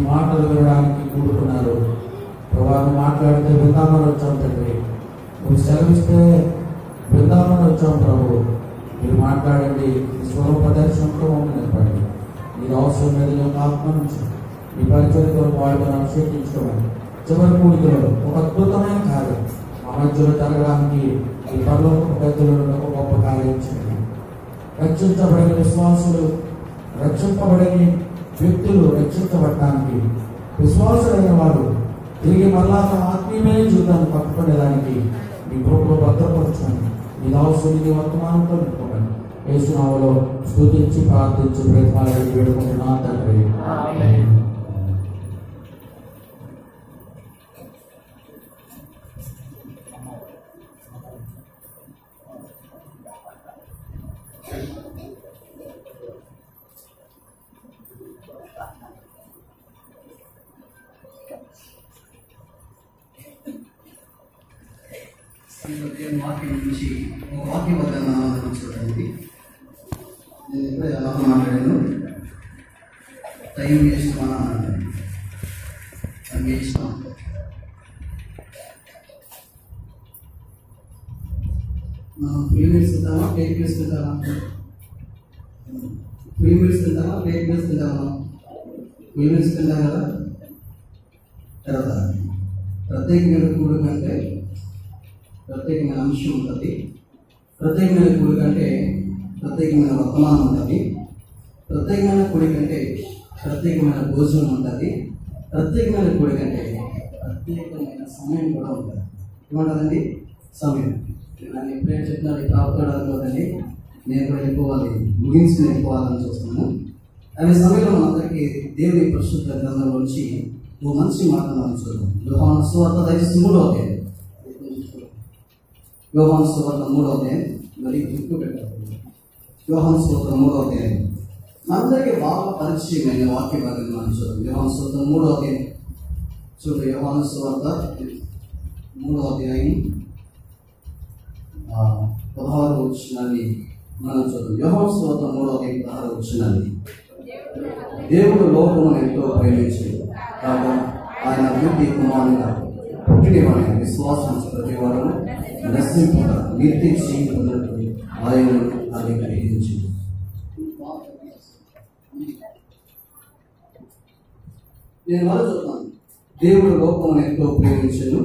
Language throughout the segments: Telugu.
మాటలు వినడానికి కూడుకున్నారు ప్రభా నువ్వు మాట్లాడితే బృందావనం వచ్చాం తండ్రి నువ్వు సెలవిస్తే బృందావనం వచ్చాం ప్రభు మీరు మాట్లాడండి మీ స్వరూప దర్శనంతో మమ్మల్ని నిలపండి మీరు అవసరం మీద యొక్క ఆత్మ నుంచి మీ పరిచయంతో పాల్గొని అభిషేకించుకోవాలి చివరి కూడికలో ఒక అద్భుతమైన కార్యం మా మధ్యలో జరగడానికి ఈ పరలోక పెద్దలు ఒక గొప్ప కార్యం చేయండి రక్షించబడిన విశ్వాసులు రక్షింపబడని వ్యక్తులు రక్షించబడటానికి విశ్వాసులైన వారు తిరిగి మరలా తమ ఆత్మీయమైన జీవితాన్ని పట్టుకునేదానికి మీ కృపలో భద్రపరచండి మీ దాసుని వర్తమానంతో నింపుకోండి యేసునామలో స్తుతించి ప్రార్థించి ప్రయత్నాలు వేడుకుంటున్నా తండ్రి దేవుని వాక్యం నుంచి ఒక వాక్యం వద్ద చూడండి నేను ఇప్పుడే ఎలా మాట్లాడాను టైం వేస్ట్ మన టైం వేస్ట్ మనం ఫిల్మ్ ఇస్తుంటామా ప్లేట్ వేస్తుంటామా ఫిల్మ్ ఇస్తుంటామా ప్లేట్ వేస్తుంటామా ఫిల్మ్ ఇస్తుంటాం కదా తర్వాత ప్రత్యేకమైన కూడు కంటే ప్రత్యేకమైన అంశం ఉంటుంది ప్రత్యేకమైన కుడి కంటే ప్రత్యేకమైన వర్తమానం ఉంటుంది ప్రత్యేకమైన కుడి కంటే ప్రత్యేకమైన భోజనం ఉంటుంది ప్రత్యేకమైన కుడి కంటే ప్రత్యేకమైన సమయం కూడా ఉంటుంది ఏమంటుందండి సమయం నేను ఎప్పుడైనా చెప్పినా ఇప్పుడు ఆపుతాడనుకోదండి నేను కూడా వెళ్ళిపోవాలి ముగించుకుని వెళ్ళిపోవాలని చూస్తున్నాను అనే సమయంలో మనందరికీ దేవుని పరిశుద్ధ గ్రంథంలో నుంచి ఓ మంచి మాట మనం చూద్దాం యోహాను సువార్త దయచేసి మూడో అధ్యాయం యోహాను సువార్త మూడో అధ్యాయం మరి గుర్తు పెట్టాలి యోహాను సువార్త మూడో అధ్యాయం మనందరికీ బాగా పరిచయమైన వాక్య భాగం మనం చూద్దాం యోహాను సువార్త మూడో అధ్యాయం చూడు యోహాను సువార్త మూడో అధ్యాయం ఆ, పదహారు వచ్చినది మనం చూద్దాం యోహాను సువార్త మూడో అధ్యాయం పదహారు వచ్చినది దేవుడు లోకమును ఎంతో ప్రేమించాడు కాగా ఆయన అభివృద్ధి కుమారుగా పుట్టినవాడి విశ్వాసం ప్రతి వారు నశింపుట నిత్య జీవితున్నట్టు ఆయన అది గ్రహించింది నేను మరో చెప్తాను దేవుడు లోకమును ఎంతో ప్రేమించను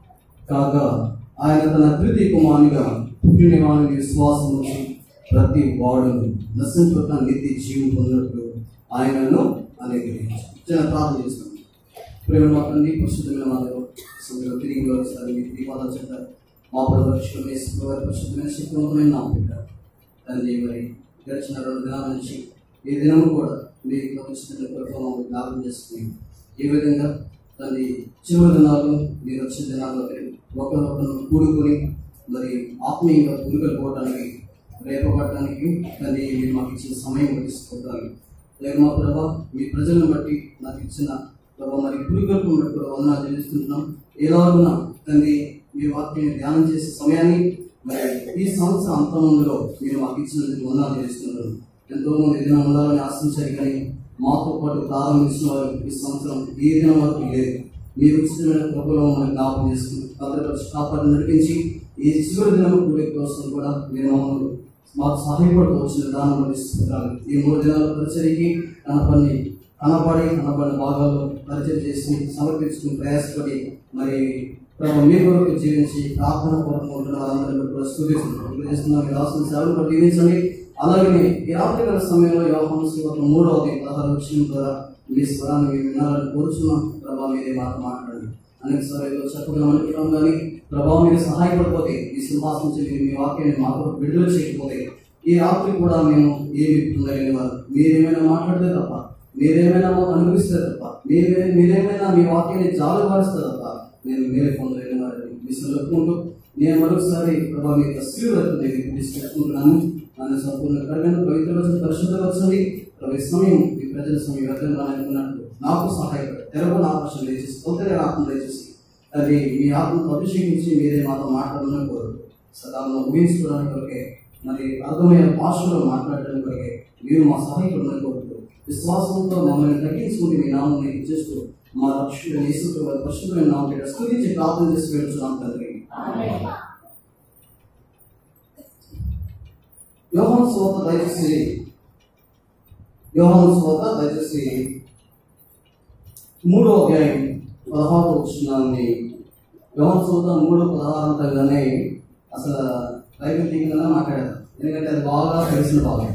కాగా ఆయన తన అభివృద్ధి కుమారునిగా పుట్టినవాడిని విశ్వాసం నుంచి ప్రతి వాడు నశింపుట నిత్య జీవం పొందినట్లు ఆయనను అనుగ్రహించారు చిన్న ప్రార్థన చేస్తాను ప్రేమ మాత్రం పరిశుద్ధమైన మాతో సమయంలో తిరిగి ఒకసారి మీ దీపాలు చెప్తారు మా ప్రదక్షిణ వేసుకోవాలి పరిశుద్ధమైన శక్తివంతమైన నా పెట్టారు తండ్రి మరి గడిచిన రెండు దినాల నుంచి ఈ దినం కూడా మీరు ప్రపంచంలో ప్రభావం జ్ఞాపకం చేసుకుని ఏ విధంగా తండ్రి చివరి దినాలు మీరు వచ్చిన దినాల్లో ఒకరినొకరు కూడుకొని మరి ఆత్మీయంగా గురుకలు పోవడానికి రేపబడటానికి తండ్రి మీరు మాకు ఇచ్చిన సమయం తీసుకోవడానికి లేదు మా ప్రభా మీ ప్రజలను బట్టి నాకు ఇచ్చిన ప్రభా మరి గురుగల్పం బట్టి కూడా వందనాలు చెల్లిస్తుంటున్నాం ఎలాగున్నా తండ్రి మీ వాక్యాన్ని ధ్యానం చేసే సమయాన్ని మరి ఈ సంవత్సరం అంతమందిలో మీరు మాకు ఇచ్చినందుకు వందనాలు చేస్తున్నారు ఎంతో మంది దినం ఉండాలని ఆశించారు కానీ మాతో పాటు ప్రారంభించిన వారు ఈ సంవత్సరం ఈ దినం వరకు లేదు మీరు ఉచితమైన కృపలో మమ్మల్ని జ్ఞాపకం చేసుకుని భద్రపరిచి కాపాడి నడిపించి ఈ చివరి దినం కూడే కోసం కూడా మీరు మమ్మల్ని మాకు సహాయపడుతూ వచ్చిన దానం పరిస్థితులు ఈ మూడు దినాల పరిచయకి కనపడి కనపడి కనపడిన భాగాల్లో పరిచయం చేసి సమర్పించుకుని ప్రయాసపడి మరి ప్రభు మీ కొరకు జీవించి ప్రార్థన పూర్వకం ఉంటున్న వారందరినీ కూడా స్థుతిస్తున్నాం చేస్తున్నాం ఈ రాసిన సేవలు కూడా దీవించండి అలాగే ఈ రాత్రి గల సమయంలో యోహాను సువార్త మూడవది పదహారు వచ్చిన ద్వారా మీ స్వరాన్ని మీరు వినాలని కోరుచున్నాం ప్రభావ మీరే మాట మాట్లాడండి అనేక సార్లు చెప్పగలం అనుకుంటాం కానీ ప్రభావం మీరు సహాయపడిపోతే ఈ సింహాసనం నుంచి మీరు మీ వాక్యాన్ని మాకు విడుదల చేయకపోతే ఈ రాత్రి కూడా మేము ఏమి పొందలేని వారు మీరేమైనా మాట్లాడితే తప్ప మీరేమైనా మాకు అనిపిస్తే తప్ప మీరే మీరేమైనా మీ వాక్యాన్ని జాలుపారిస్తే తప్ప నేను మీరే పొందలేని వారు మీ చెప్పుకుంటూ నేను మరొకసారి ప్రభావ మీ స్త్రీలకు తీసుకెట్టుకుంటున్నాను నన్ను సంపూర్ణ కడగను పవిత్ర వచ్చిన పరిశుద్ధ వచ్చింది ప్రభు ఈ సమయం ఈ ప్రజల సమయం వ్యర్థంగా అనుకున్నట్టు నాకు సహాయపడి తెరవని ఆకర్షణ దయచేసి కొత్తగా ఆత్మ దయచేసి అది మీ ఆత్మకు అభిషేకించి మీరే మాతో మాట్లాడాలని కోరు సదాలను ఊహించుకోవడానికి కొరకే మరి అర్థమైన భాషలో మాట్లాడడానికి కొరకే మీరు మా సహాయకులను కోరుతూ విశ్వాసంతో మమ్మల్ని తగ్గించుకుంటే మీ నామని చేస్తూ మా రక్షణ యేసు పరిశుద్ధమైన నామం పేట స్తుతించి ప్రార్థన చేసి వెళ్తున్నాం తండ్రి యోహన్ స్వాత దయచేసి యోహన్ స్వాత దయచేసి మూడో అధ్యాయం పదహారు వచ్చినాన్ని యోహన్ స్వాత మూడు పదహారు అంతగానే అసలు బైబిల్ దిగిన మాట్లాడారు ఎందుకంటే అది బాగా తెలిసిన భాగం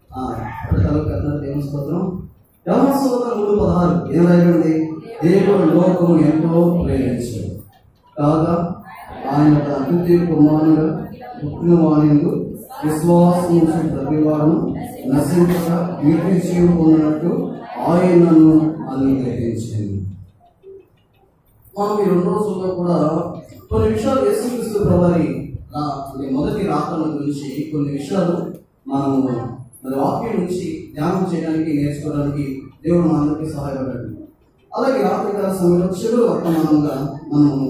కథ దేవుని స్తోత్రం యోహన్ స్వాత మూడు పదహారు ఏం రాయబడింది దేవుడు లోకము ఎంతో ప్రేమించాడు కాగా ఆయన తన అతిథి కుమారుడు పుట్టిన వాణిందు విశ్వాసం ప్రతివాడు నశించక నీటి జీవం పొందినట్టు ఆయనను అనుగ్రహించింది మనం ఈ రెండు రోజుల్లో కూడా కొన్ని విషయాలు యేసుక్రీస్తు ప్రభారి మొదటి రాకల గురించి కొన్ని విషయాలు మనము మరి వాక్యం నుంచి ధ్యానం చేయడానికి నేర్చుకోవడానికి దేవుడు మనందరికీ సహాయపడ్డాడు అలాగే రాత్రికాల సమయంలో చివరి వర్తమానంగా మనము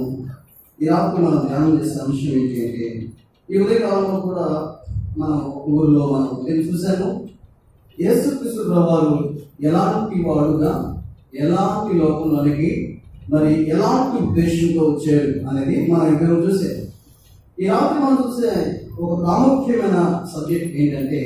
ఈ రాత్రి మనం ధ్యానం చేసే అంశం ఏంటి అంటే ఈ ఉదయకాలంలో కూడా మనం ఒక ఊరిలో మనం నేను చూశాను యేసుక్రీస్తు ప్రభువారు ఎలాంటి వాడుగా ఎలాంటి లోకంలోనికి మరి ఎలాంటి ఉద్దేశంతో వచ్చాడు అనేది మనం ఇద్దరు చూసే ఈ రాత్రి మనం చూసే ఒక ప్రాముఖ్యమైన సబ్జెక్ట్ ఏంటంటే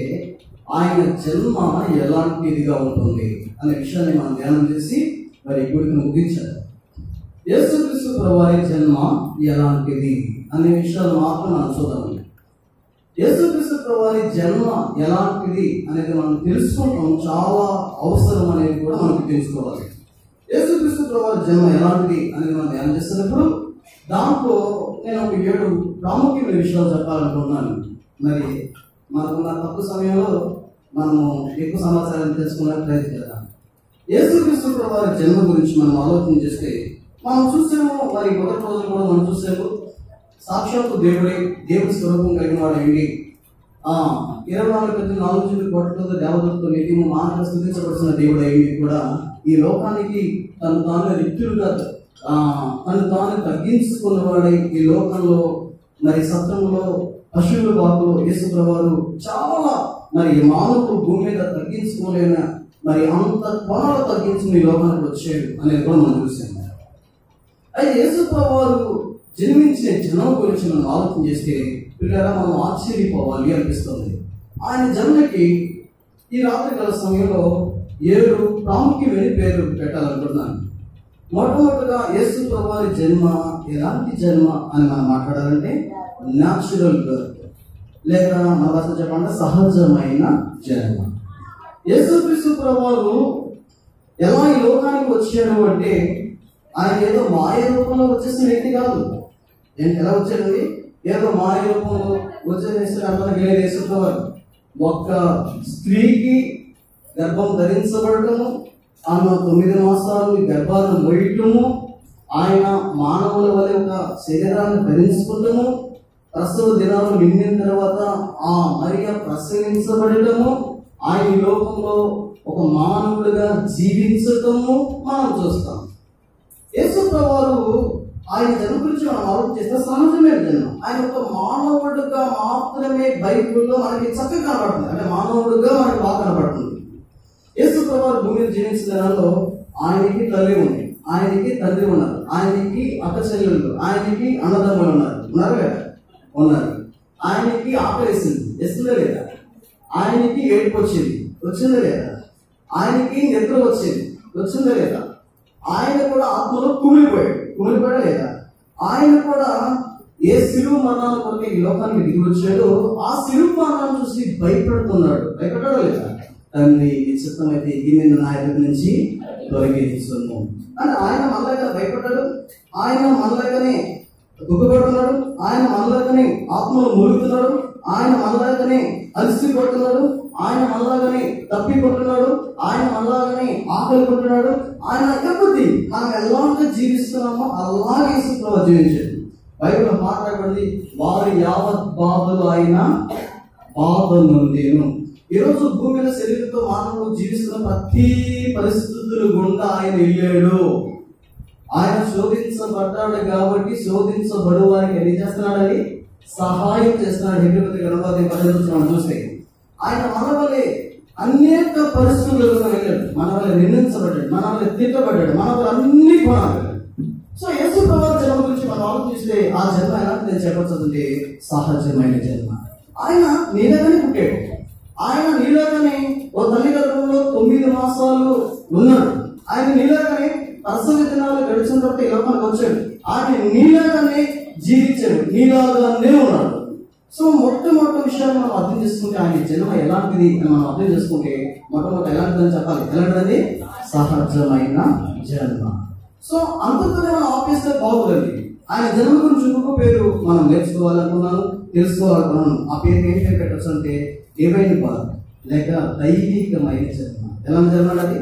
ఆయన జన్మ ఎలాంటిదిగా ఉంటుంది అనే విషయాన్ని మనం ధ్యానం చేసి మరి గుడికి ముగించారు యేసుక్రీస్తు ప్రభువారి జన్మ ఎలాంటిది అనే విషయాలు మాత్రం మనం చూద్దాం యేసుక్రీస్తు ప్రభువారి జన్మ ఎలాంటిది అనేది మనం తెలుసుకోవడం చాలా అవసరం అనేది కూడా మనకు తెలుసుకోవాలి యేసుక్రీస్తు ప్రభువారి జన్మ ఎలాంటిది అనేది మనం ధ్యానం చేస్తున్నప్పుడు దాంట్లో నేను ఒక ఏడు ప్రాముఖ్యమైన విషయాలు చెప్పాలనుకుంటున్నాను మరి మనకున్న తక్కువ సమయంలో మనము ఎక్కువ సమాచారం తెలుసుకునే ప్రయత్నం చేద్దాం యేసుక్రీస్తు ప్రభువారి జన్మ గురించి మనం ఆలోచన చేస్తే మనం చూసాము మరి మొదటి రోజు కూడా మనం చూసాము సాక్షాత్తు దేవుడే దేవుడి స్వరూపం కలిగిన వాడు అయ్యి ఆ ఇరవై నాలుగు పెద్ద నాలుగు చుట్టూ కొట్టతో దేవతలతో నిత్యము మానవ స్థుతించబడుతున్న దేవుడు అయ్యి కూడా ఈ లోకానికి తను తాను రిక్తులుగా ఆ తను తాను తగ్గించుకున్నవాడై ఈ లోకంలో మరి సత్రంలో పశువుల బాకులు యేసు ప్రభువారు చాలా మరి మానవుడు భూమి మీద తగ్గించుకోలేన మరి అంత కోణాలు తగ్గించుకుని ఈ లోకానికి వచ్చాడు అనేది కూడా మనం చూసాము అయితే యేసు ప్రభువారు జన్మించిన జనం గురించి మనం ఆలోచన చేస్తే పిల్లరా మనం ఆశ్చర్యపోవాలి అనిపిస్తుంది ఆయన జన్మకి ఈ రాత్రి కాల సమయంలో ఏడు ప్రాముఖ్యమైన పేర్లు పెట్టాలనుకుంటున్నాను మొట్టమొదటిగా యేసు ప్రభువారి జన్మ ఎలాంటి జన్మ అని మనం మాట్లాడాలంటే న్యాచురల్ బర్త్ లేక మన భాష చెప్పండి సహజమైన జన్మ యేసుక్రీస్తు ప్రభువారు ఎలా ఈ లోకానికి వచ్చాడు అంటే ఆయన ఏదో మాయ రూపంలో వచ్చేసిన వ్యక్తి కాదు ఏంటి ఎలా వచ్చాడండి ఏదో మాయ రూపంలో వచ్చేసి అందరికి లేదు యేసుప్రభువారు ఒక్క స్త్రీకి గర్భం ధరించబడటము ఆమె తొమ్మిది మాసాలు ఈ గర్భాలను మొయ్యటము ఆయన మానవుల వలె ఒక శరీరాన్ని ధరించుకుంటము ప్రసవ దినాలు నిండిన తర్వాత ఆ మరియ ప్రసవించబడటము ఆయన ఈ లోకంలో ఒక మానవుడిగా జీవించటము మనం చూస్తాం యేసు ప్రభువారు ఆయన జన్మ గురించి మనం ఆలోచన చేస్తే సహజమైన జన్మ ఆయన ఒక మానవుడుగా మాత్రమే బైబిల్లో మనకి చక్కగా కనబడుతుంది అంటే మానవుడుగా మనకి బాగా కనబడుతుంది యేసు ప్రభువారు భూమి మీద జీవించిన దానిలో ఆయనకి తల్లి ఉంది ఆయనకి తండ్రి ఉన్నారు ఆయనకి అక్క చెల్లెళ్ళు ఆయనకి అన్నదమ్ములు ఉన్నారు ఉన్నారు కదా ఉన్నారు ఆయనకి ఆకలేసింది వేస్తుందా లేదా ఆయనకి ఏడుపు వచ్చింది వచ్చిందా లేదా ఆయనకి నిద్ర వచ్చింది వచ్చిందా లేదా ఆయన కూడా ఆత్మలో కుమిలిపోయాడు కుమిలిపోయా లేదా ఆయన కూడా ఏ సిలువు మరణాల కొరకు ఈ లోకానికి దిగి వచ్చాడో ఆ సిలువు మరణాన్ని చూసి భయపడుతున్నాడు భయపడ్డాడు లేదా తండ్రి నీ చిత్తమైతే ఈ నిన్న నా ఎదురు నుంచి తొలగించును అని ఆయన మనలాగా భయపడ్డాడు ఆయన మనలాగానే దుఃఖపడుతున్నాడు ఆయన మనలాగానే ఆత్మలో మురుగుతున్నాడు ఆయన మనలాగానే అలసిపోతున్నాడు ఆయన మనలాగానే తప్పిపోతున్నాడు ఆయన మనలాగానే ఆకలి కొంటున్నాడు ఆయన ఎప్పటి మనం ఎలాంటి జీవిస్తున్నామో అలాగే యేసుప్రభు జీవించాడు బైబిల్ మాట్లాడబడింది వారి యావత్ బాధలు ఆయన బాధ నుండిను ఈరోజు భూమి మీద శరీరంతో మానవుడు జీవిస్తున్న ప్రతి పరిస్థితులు గుండా ఆయన వెళ్ళాడు ఆయన శోధించబడ్డాడు కాబట్టి శోధించబడు వారికి ఏం చేస్తున్నాడని సహాయం చేస్తున్నాడు హెబ్రిపతి గణపతి పదవి మనం చూస్తే ఆయన మన వలె అనేక పరిస్థితుల్లో వెళ్ళాడు మన వల్ల నిందించబడ్డాడు మన వల్ల తిట్టబడ్డాడు మన వల్ల అన్ని కొనాలి సో యేసు ప్రభు జన్మ గురించి మనం ఆలోచిస్తే ఆ జన్మ ఎలాంటి నేను చెప్పొచ్చంటే సహజమైన జన్మ ఆయన నీలాగానే పుట్టాడు ఆయన నీలాగానే ఓ తల్లి గర్భంలో తొమ్మిది మాసాలు ఉన్నాడు ఆయన నీలాగానే ప్రసవ దినాలు గడిచిన తర్వాత ఈ లోకానికి వచ్చాడు ఆయన నీలాగానే జీవించాడు నీలాగానే ఉన్నాడు సో మొట్టమొదటి విషయాన్ని మనం అర్థం చేసుకుంటే ఆయన జన్మ ఎలాంటిది అని మనం అర్థం చేసుకుంటే మొట్టమొదటి ఎలాంటిదని చెప్పాలి ఎలాంటిది సహజమైన జన్మ సో అంతతోనే మనం ఆపేస్తే బాగుందండి ఆయన జన్మ గురించి ఇంకొక పేరు మనం నేర్చుకోవాలనుకున్నాను తెలుసుకోవాలనుకున్నాను ఆ పేరు ఏం పేరు పెట్టచ్చు అంటే ఏవైన బాధ లేక దైవికమైన జన్మ ఎలాంటి జన్మ అది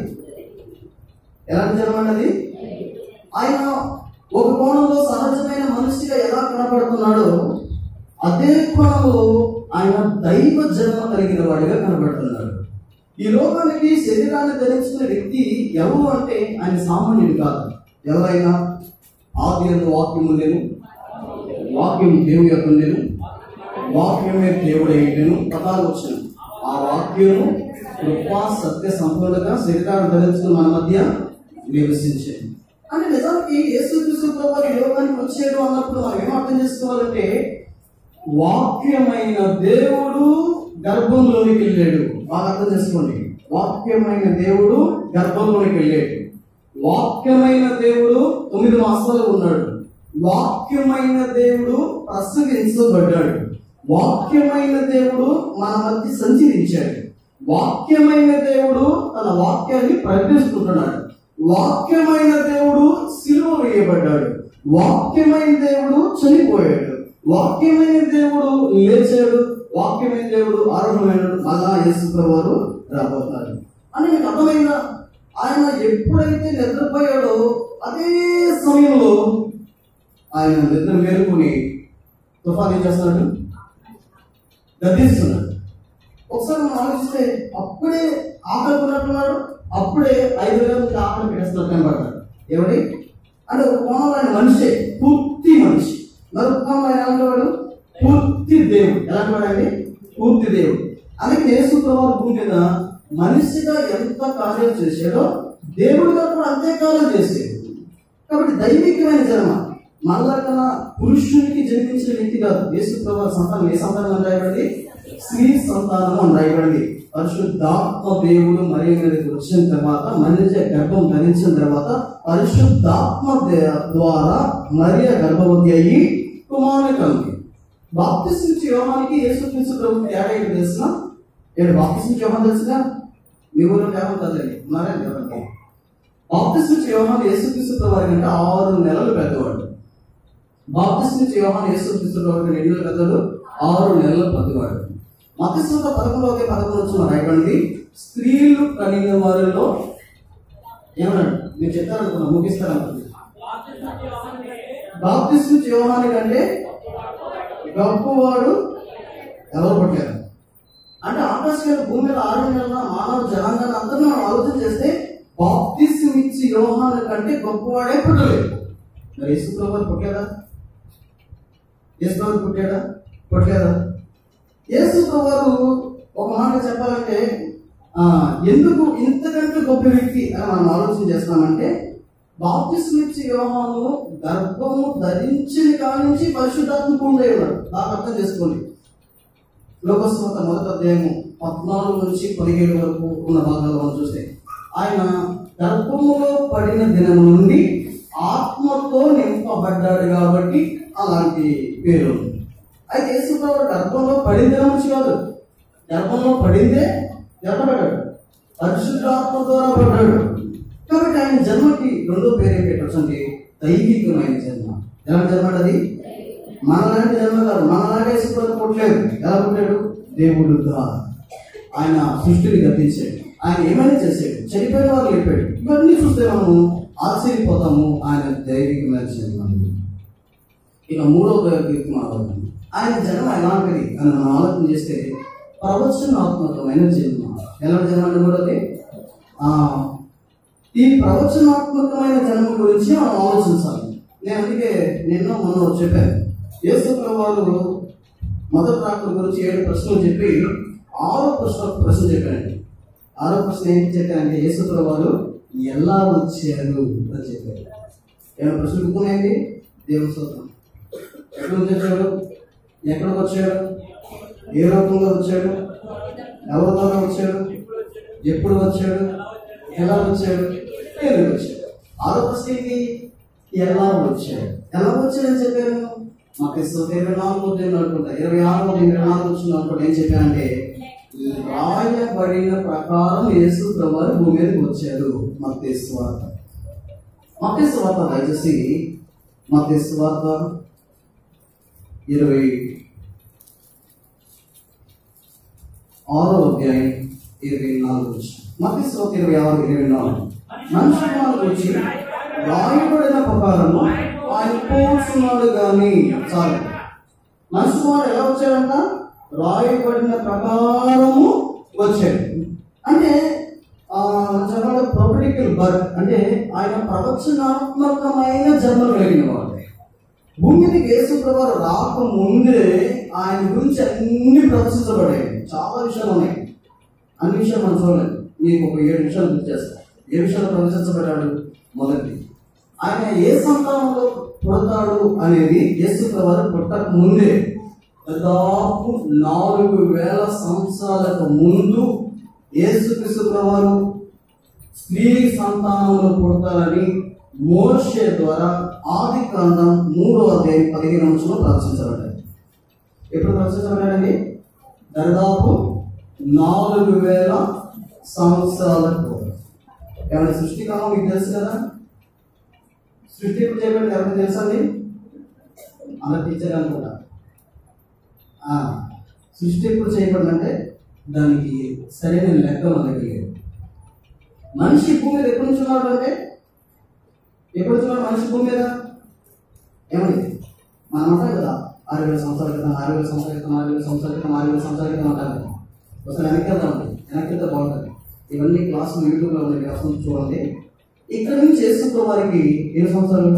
ఎలాంటి జన్మ అది ఆయన ఒక కోణంలో సహజమైన మనిషిగా ఎలా కనబడుతున్నాడో అదే కోణంలో ఆయన దైవ జన్మ కలిగిన వాడిగా కనబడుతున్నాడు ఈ లోకానికి శరీరాన్ని ధరించిన వ్యక్తి ఎవరు అంటే ఆయన సామాన్యుడు కాదు ఎవరైనా ఆది ఎందు వాక్యం ఉండేను వాక్యం దేవుని యొక్క ఉండేను వాక్యమే దేవుడై ఉండేను పదాలు వచ్చాను ఆ వాక్యము కృపా సత్య సంపూర్ణంగా శరీరాన్ని ధరించుకుని మన మధ్య నివసించేది అంటే నిజానికి యేసుక్రీస్తు ప్రభు ఈ లోకానికి వచ్చాడు అన్నప్పుడు మనం ఏం అర్థం చేసుకోవాలంటే వాక్యమైన దేవుడు గర్భంలోనికి వెళ్ళాడు బాగా అర్థం చేసుకోండి వాక్యమైన దేవుడు గర్భంలోనికి వెళ్ళాడు వాక్యమైన దేవుడు తొమ్మిది మాసాలు ఉన్నాడు వాక్యమైన దేవుడు ప్రసవించబడ్డాడు వాక్యమైన దేవుడు మన మధ్య సంచరించాడు వాక్యమైన దేవుడు తన వాక్యాన్ని ప్రకటిస్తుంటున్నాడు వాక్యమైన దేవుడు సిలువ వేయబడ్డాడు వాక్యమైన దేవుడు చనిపోయాడు వాక్యమైన దేవుడు లేచాడు వాక్యమైన దేవుడు ఆరోగ్యమైనడు మళ్ళా యేసు వారు రాబోతున్నారు అని మీకు అర్థమైందా ఆయన ఎప్పుడైతే నిద్రపోయాడో అదే సమయంలో ఆయన నిద్ర మేలుకొని తుఫాన్ ఏం చేస్తున్నాడు గద్దిస్తున్నాడు ఒకసారి మనం ఆలోచిస్తే అప్పుడే ఆకలి ఉన్నట్టున్నాడు అప్పుడే ఐదు వేల నుంచి ఆకలి పెట్టేస్తున్నట్టు కనబడతాడు ఎవడి అంటే ఒక కోణంలో ఆయన మనిషే పూర్తి మనిషి మరొక కోణంలో ఆయన ఎలాంటి వాడు పూర్తి దేవుడు ఎలాంటి వాడు అండి పూర్తి దేవుడు అందుకే యేసు ప్రభావం భూమి మీద మనిషిగా ఎంత కార్యం చేశాడో దేవుడిగా కూడా అంతే కార్యం చేసాడు కాబట్టి దైవికమైన జన్మ మళ్ళా కన్నా పురుషునికి జన్మించిన వ్యక్తి కాదు యేసు ప్రభావ సంతానం ఏ సంతానం అని రాయబడింది స్త్రీ సంతానం అని రాయబడింది పరిశుద్ధాత్మ దేవుడు మరి మీదకి వచ్చిన తర్వాత మనిషి గర్భం ధరించిన తర్వాత పరిశుద్ధాత్మ దే- ద్వారా మరియ గర్భవతి అయ్యి కుమారుని కలిగి బాప్తిస్ట్ నుంచి యోహానికి యేసుక్రీస్తు ప్రభు తేడా ఏంటి తెలిసిన ఏడు బాప్తిస్ట్ నుంచి యోహాన్ తెలిసిన మీ ఊరిలో యోహాన్ కదండి ఉన్నారా ఎవరికి బాప్తిస్ట్ నుంచి యోహాన్ యేసుక్రీస్తు ప్రభు కంటే ఆరు నెలలు పెద్దవాడు బాప్తిస్ట్ నుంచి యోహాన్ యేసుక్రీస్తు ప్రభు కంటే ఎన్ని నెలలు పెద్దవాడు ఆరు నెలల పెద్దవాడు మతస్థుత పదకొండవ పదకొండు వచ్చిన రాయబడింది స్త్రీలు కలిగిన వారిలో ఏమన్నాడు నేను చెప్తాను ముగిస్తాను బాప్తిస్ట్ నుంచి యోహాని కంటే గొప్పవాడు ఎవరు పుట్టారు అంటే ఆకాశం భూమి మీద ఆరు నెలల మానవ జనాంగాన్ని అందరినీ మనం ఆలోచన చేస్తే బాప్తిసం ఇచ్చి యోహాను కంటే గొప్పవాడే పుట్టలేదు మరి యేసు ప్రభు పుట్టాడా యేసు ప్రభు పుట్టాడా పుట్టలేదా యేసు ప్రభు ఒక మాట చెప్పాలంటే ఆ, ఎందుకు ఇంతకంటే గొప్ప వ్యక్తి అని మనం ఆలోచన చేస్తామంటే బాప్తిసం ఇచ్చి యోహాను గర్భము ధరించిన కాడి నుంచి పరిశుద్ధాత్మ పూర్ణై ఉన్నాడు బాగా అర్థం చేసుకోండి లోకస్మత మొదటి అధ్యాయము పద్నాలుగు నుంచి పదిహేడు వరకు ఉన్న భాగాల్లో మనం చూస్తే ఆయన గర్భములో పడిన దినం నుండి ఆత్మతో నింపబడ్డాడు కాబట్టి అలాంటి పేరు ఉంది. అయితే యేసుప్రభు గర్భంలో పడిన దినం నుంచి కాదు గర్భంలో పడిందే ఎట్టబడ్డాడు పరిశుద్ధాత్మ ద్వారా పడ్డాడు కాబట్టి ఆయన జన్మకి రెండో పేరు పెట్టచ్చు అంటే దైవికమైన జన్మ ఎలా జన్మ అది మనలాంటి జన్మ కాదు మనలాగే యేసుప్రభు పుట్టలేదు ఎలా పుట్టాడు దేవుడుగా ఆయన సృష్టిని గద్దించాడు ఆయన ఏమైనా చేశాడు చనిపోయిన వారు లేపాడు ఇవన్నీ చూస్తే మనము ఆశ్చర్యపోతాము ఆయన దైవికమైన జన్మ ఇక మూడవ వ్యక్తి మాట్లాడుతుంది ఆయన జన్మ ఎలాంటిది అని మనం ఆలోచన చేస్తే ప్రవచనాత్మకమైన జన్మ ఎలాంటి జన్మ అంటే మూడవది ఆ, ఈ ప్రవచనాత్మకమైన జన్మ గురించి మనం ఆలోచించాలి నేను అందుకే నిన్న మొన్న చెప్పాను యేసు ప్రభువారు మొదటి రాకుల గురించి ఏడు ప్రశ్నలు చెప్పి ఆరో ప్రశ్న ప్రశ్న చెప్పానండి ఆరో ప్రశ్న ఏంటి చెప్పారంటే యేసుప్రభు వారు ఎలా వచ్చారు అని చెప్పారు ఏమైనా ప్రశ్నలు గుర్తున్నాయండి దేవుని స్తోత్రం ఎక్కడి నుంచి వచ్చాడు ఎక్కడికి వచ్చాడు ఏ రూపంలో వచ్చాడు ఎవరి ద్వారా వచ్చాడు ఎప్పుడు వచ్చాడు ఎలా వచ్చాడు ఎందుకు వచ్చాడు ఆరో ప్రశ్న ఏంటి ఎలా వచ్చాడు ఎలా వచ్చాడని చెప్పాను మా క్రిస్తు ఇరవై నాలుగు ఉదయం అనుకుంటా ఇరవై ఆరు ఇరవై నాలుగు వచ్చిన అనుకుంటా ఏం చెప్పానంటే రాయబడిన ప్రకారం యేసు ప్రభువారు భూమి మీదకి వచ్చాడు మత్తేసు వార్త మత్తేసు వార్త దయచేసి మత్తేసు వార్త ఇరవై ఆరో అధ్యాయం ఇరవై నాలుగు వచ్చిన మత్తేసు వార్త ఇరవై ఆరు ఇరవై నాలుగు మనిషి వాళ్ళు వచ్చి రాయబడిన ప్రకారము ఆయన పోతున్నాడు కానీ చాలు మనిషి వాడు ఎలా వచ్చాడంట రాయబడిన ప్రకారము వచ్చాడు అంటే ఆ, చెప్పాలంటే ప్రొపటికల్ బర్త్ అంటే ఆయన ప్రవచనాత్మకమైన జన్మ కలిగిన వాడు భూమి మీదకి యేసు ప్రభు రాక ముందే ఆయన గురించి అన్ని ప్రదర్శించబడాయి చాలా విషయాలు ఉన్నాయి అన్ని విషయాలు మనం చూడలేదు మీకు ఒక ఏడు విషయాలు గుర్తు చేస్తాను ఏ విషయాలు ప్రదర్శించబడ్డాడు మొదటి ఆయన ఏ సంతానంలో పుడతాడు అనేది యేసు ప్రభు పుట్టక ముందే దాదాపు నాలుగు వేల సంవత్సరాలకు ముందు యేసుక్రీస్తు ప్రభువారు స్త్రీ సంతానంలో పుడతారని మోషే ద్వారా ఆది కాండం మూడో అధ్యాయం పదిహేను అంశంలో ప్రదర్శించబడ్డాయి ఎప్పుడు ప్రదర్శించబడ్డాడండి దాదాపు నాలుగు వేల సంవత్సరాలకు ఏమైనా సృష్టికాలం మీకు తెలుసు కదా సృష్టి ఎప్పుడు చేయబడింది ఎవరికి తెలుసా అండి అందరు టీచర్ అనుకుంటా ఆ, సృష్టి ఎప్పుడు చేయబడిందంటే దానికి సరైన లెక్క మన దగ్గర లేదు మనిషి భూమి మీద ఎప్పుడు నుంచి ఉన్నాడు అంటే ఎప్పుడు నుంచి ఉన్నాడు మనిషి భూమి మీద ఏమండి మనం అంటాం కదా ఆరు వేల సంవత్సరాల క్రితం ఆరు వేల సంవత్సరాల క్రితం ఆరు వేల సంవత్సరాల క్రితం ఆరు వేల సంవత్సరాల క్రితం అంటారు కదా. ఒకసారి వెనక్కి వెళ్దామండి వెనక్కి వెళ్తే బాగుంటుంది ఇవన్నీ క్లాసులు యూట్యూబ్లో ఉన్నాయి క్లాసులు చూడండి ఇక్కడ నుంచి చేసుకున్న వారికి ఎన్ని సంవత్సరాలు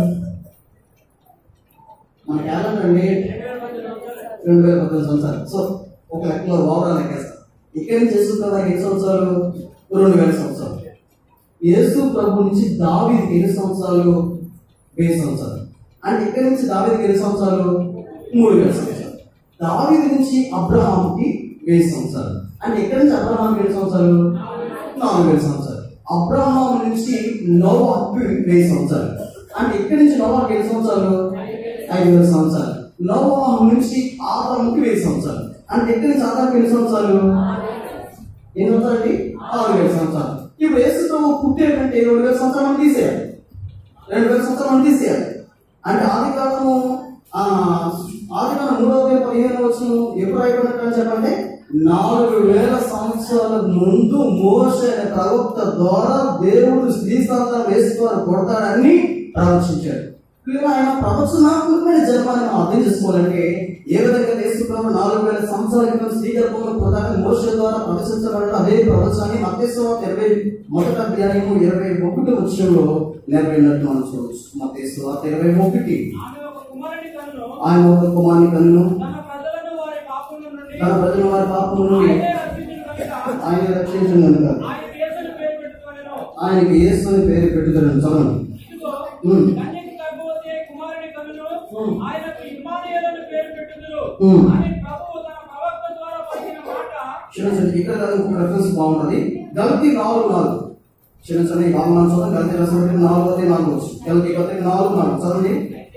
మన క్యాలెండర్ అండి రెండు వేల పద్దెనిమిది సంవత్సరాలు సో ఒక లెక్కలో ఓవరాల్ లెక్కేస్తాం ఇక్కడ నుంచి చేసుకున్న వారికి ఎన్ని సంవత్సరాలు రెండు వేల సంవత్సరాలు యేసు ప్రభు నుంచి దావీదికి ఎన్ని సంవత్సరాలు వెయ్యి సంవత్సరాలు అంటే ఇక్కడి నుంచి దావీదికి ఎన్ని సంవత్సరాలు మూడు వేల సంవత్సరాలు దావీది నుంచి అబ్రహాంకి వెయ్యి సంవత్సరాలు అంటే ఇక్కడి నుంచి అబ్రహాంకి ఎన్ని సంవత్సరాలు నాలుగు వేల సంవత్సరాలు అబ్రహాం నుంచి నోవాకి వెయ్యి సంవత్సరాలు అంటే ఇక్కడి నుంచి నోవాకి ఎన్ని సంవత్సరాలు ఐదు వేల సంవత్సరాలు నోవాహు నుంచి ఆదాముకి వెయ్యి సంవత్సరాలు అంటే ఇక్కడి నుంచి ఆదాముకి ఎన్ని సంవత్సరాలు ఎన్ని సంవత్సరాలు ఆరు వేల సంవత్సరాలు ఇప్పుడు యేసు ప్రభు పుట్టేటంటే రెండు వేల సంవత్సరాలు మనం తీసేయాలి రెండు వేల సంవత్సరాలు మనం తీసేయాలి అంటే ఆది కాలము ఆ, ఆది కాలం మూడవ వేల పదిహేను వచ్చిన ఎప్పుడు అయిపోయినట్టు అని చెప్పంటే నాలుగు వేల సంవత్సరాల ముందు మోస అనే ప్రవక్త ద్వారా దేవుడు స్త్రీ సంతానం వేసుకోవాలి కొడతాడని ప్రవచించాడు ఇలా ఆయన ప్రవచనాత్మకమైన జన్మాన్ని మనం అర్థం చేసుకోవాలంటే ఏ విధంగా యేసుప్రభు నాలుగు వేల సంవత్సరాల క్రితం స్త్రీ గర్భంలో పుడతాడని మోస ద్వారా ప్రవచించబడిన అదే ప్రవచనాన్ని మతేశ్వ ఇరవై మొదటి అధ్యాయము ఇరవై ఒకటి వచ్చంలో నెరవేరినట్టు మనం చూడవచ్చు మతేశ్వ ఇరవై ఒకటి ఆమె ఒక కుమారుని కన్ను ఆయన ఒక కుమారుని కన్ను తన ప్రజలను వారి పాపముల నుండి తన ప్రజల వారి పాపం నుండి ఆయనే ఆయన రక్షించును కనుక రక్షించిన కనుక ఆయన యేసుని పేరు పెట్టుకొనెను. ఆయనకి యేసు అని పేరు పెట్టుదలను చదవండి ఇదిగో, ఉమ్. కన్యక గర్భవతి అయి కుమారుని కన్నును, ఉమ్. ఆయనకు ఇమ్మానుయేలని పేరు పెట్టుదురు. ఉమ్. అని ప్రభువు తన ప్రవక్త ద్వారా పలికిన మాట క్షమించండి ఇక్కడ కాదు ఇంకొక రెఫరెన్స్ బాగుంటుంది గలతీ నాలుగు నాలుగు క్షమించండి ఈ భాగం మనం చదవండి గలతీ రాసిన నాలుగు అదే నాలుగు వచ్చు గలతీ గలతీ నాలుగు నాలుగు చదవండి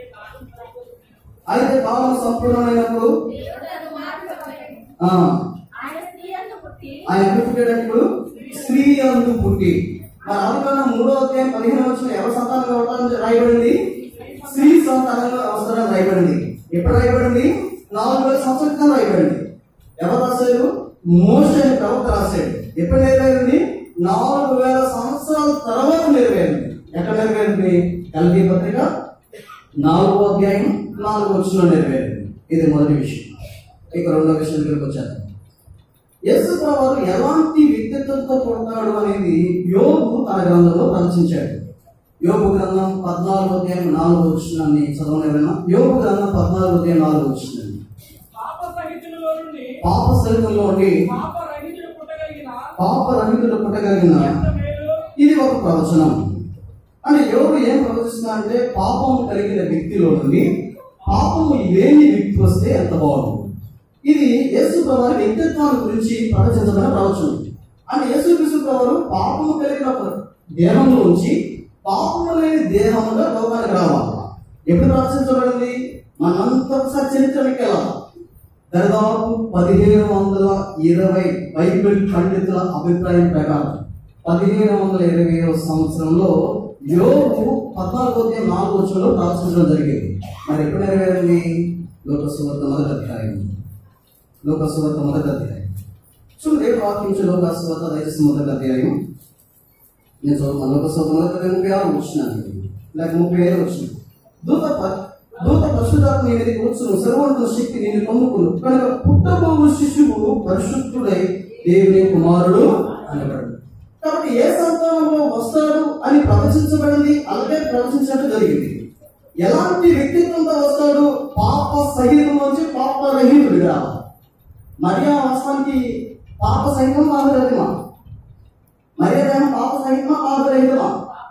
అయితే కాలం సంపూర్ణమైనప్పుడు దేవుడు అను మాట చెప్పలేదు. ఆ, ఆయన స్త్రీ అందు పుట్టి ఆయన ఎప్పుడు పుట్టాడు ఇప్పుడు స్త్రీ అందు పుట్టి మరి అందుకన్నా మూడో అధ్యాయం పదిహేను వచ్చిన ఎవరి సంతానంగా అవుతారని రాయబడింది స్త్రీ సంతానంగా వస్తారని రాయబడింది ఎప్పుడు రాయబడింది నాలుగు వేల సంవత్సరాల క్రితం రాయబడింది ఎవరు రాశారు మోష అనే ప్రవక్త రాశాడు ఎప్పుడు నెరవేరింది నాలుగు వేల సంవత్సరాల తర్వాత నెరవేరింది ఎక్కడ నెరవేరింది కల్తీ పత్రిక నాలుగో అధ్యాయం నాలుగో వచ్చిన నెరవేరింది ఇది మొదటి విషయం ఇక రెండో విషయం దగ్గరికి వచ్చాను యేసు ప్రభువారు ఎలాంటి వ్యక్తిత్వంతో పుడతాడు అనేది యోగు తన గ్రంథంలో ప్రదర్శించాడు యోగు గ్రంథం పద్నాలుగు అధ్యాయం నాలుగు వచ్చినాన్ని చదవలేదన్నా యోగు గ్రంథం పద్నాలుగు అధ్యాయం నాలుగు వచ్చినాన్ని పాప సహితులలో నుండి పాప శరీరంలో ఉండి పాప రహితుడు పుట్టగలిగిన పాప రహితుడు పుట్టగలిగిన ఎంత మేలు ఇది ఒక ప్రవచనం అంటే ఎవరు ఏం ప్రవచిస్తున్నా అంటే పాపం కలిగిన వ్యక్తిలో నుండి పాపము లేని వ్యక్తి వస్తే ఎంత బాగుంటుంది ఇది యేసు ప్రభావ వ్యక్తిత్వాన్ని గురించి ప్రవచించబడిన ప్రవచనం అంటే యేసు క్రీస్తు ప్రభావం పాపము కలిగిన దేహంలో ఉంచి పాపము లేని దేహంలో లోకానికి రావాలి ఎప్పుడు ప్రవచించబడింది మనంతా ఒకసారి చరిత్ర వెళ్ళాలి దాదాపు పదిహేను వందల ఇరవై బైబిల్ పండితుల అభిప్రాయం ప్రకారం పదిహేను వందల ఇరవై సంవత్సరంలో యోగు పద్నాలుగో అధ్యాయం నాలుగు వచ్చంలో ప్రవచించడం జరిగింది మరి ఎప్పుడు నెరవేరింది లోకసువార్త మొదటి అధ్యాయం లోకసువార్త మొదటి అధ్యాయం చూడండి వాక్యం లోకసువార్త దయచేసి మొదటి అధ్యాయం నేను చదువుతాను లోకసువార్త మొదటి అధ్యాయం ముప్పై ఆరు వచ్చినాను లేక ముప్పై ఐదు వచ్చిన దూత ప- దూత పరిశుధాత్మ నీ మీదకి వచ్చును సర్వోన్నత శక్తి నేను పొందుకును కనుక పుట్టబోవు శిశువు పరిశుద్ధుడై దేవుని కుమారుడు అనబడు కాబట్టి ఏ సంతానంలో వస్తాడు అని ప్రవచించబడింది అలాగే ప్రవచించినట్టు జరిగింది ఎలాంటి వ్యక్తిత్వంతో వస్తాడు పాప సహితం నుంచి పాప రహితుడిగా మరియా వాస్తవానికి పాప సహితం పాపరహితమా మరియా పాప సహితమా పాపరహితమా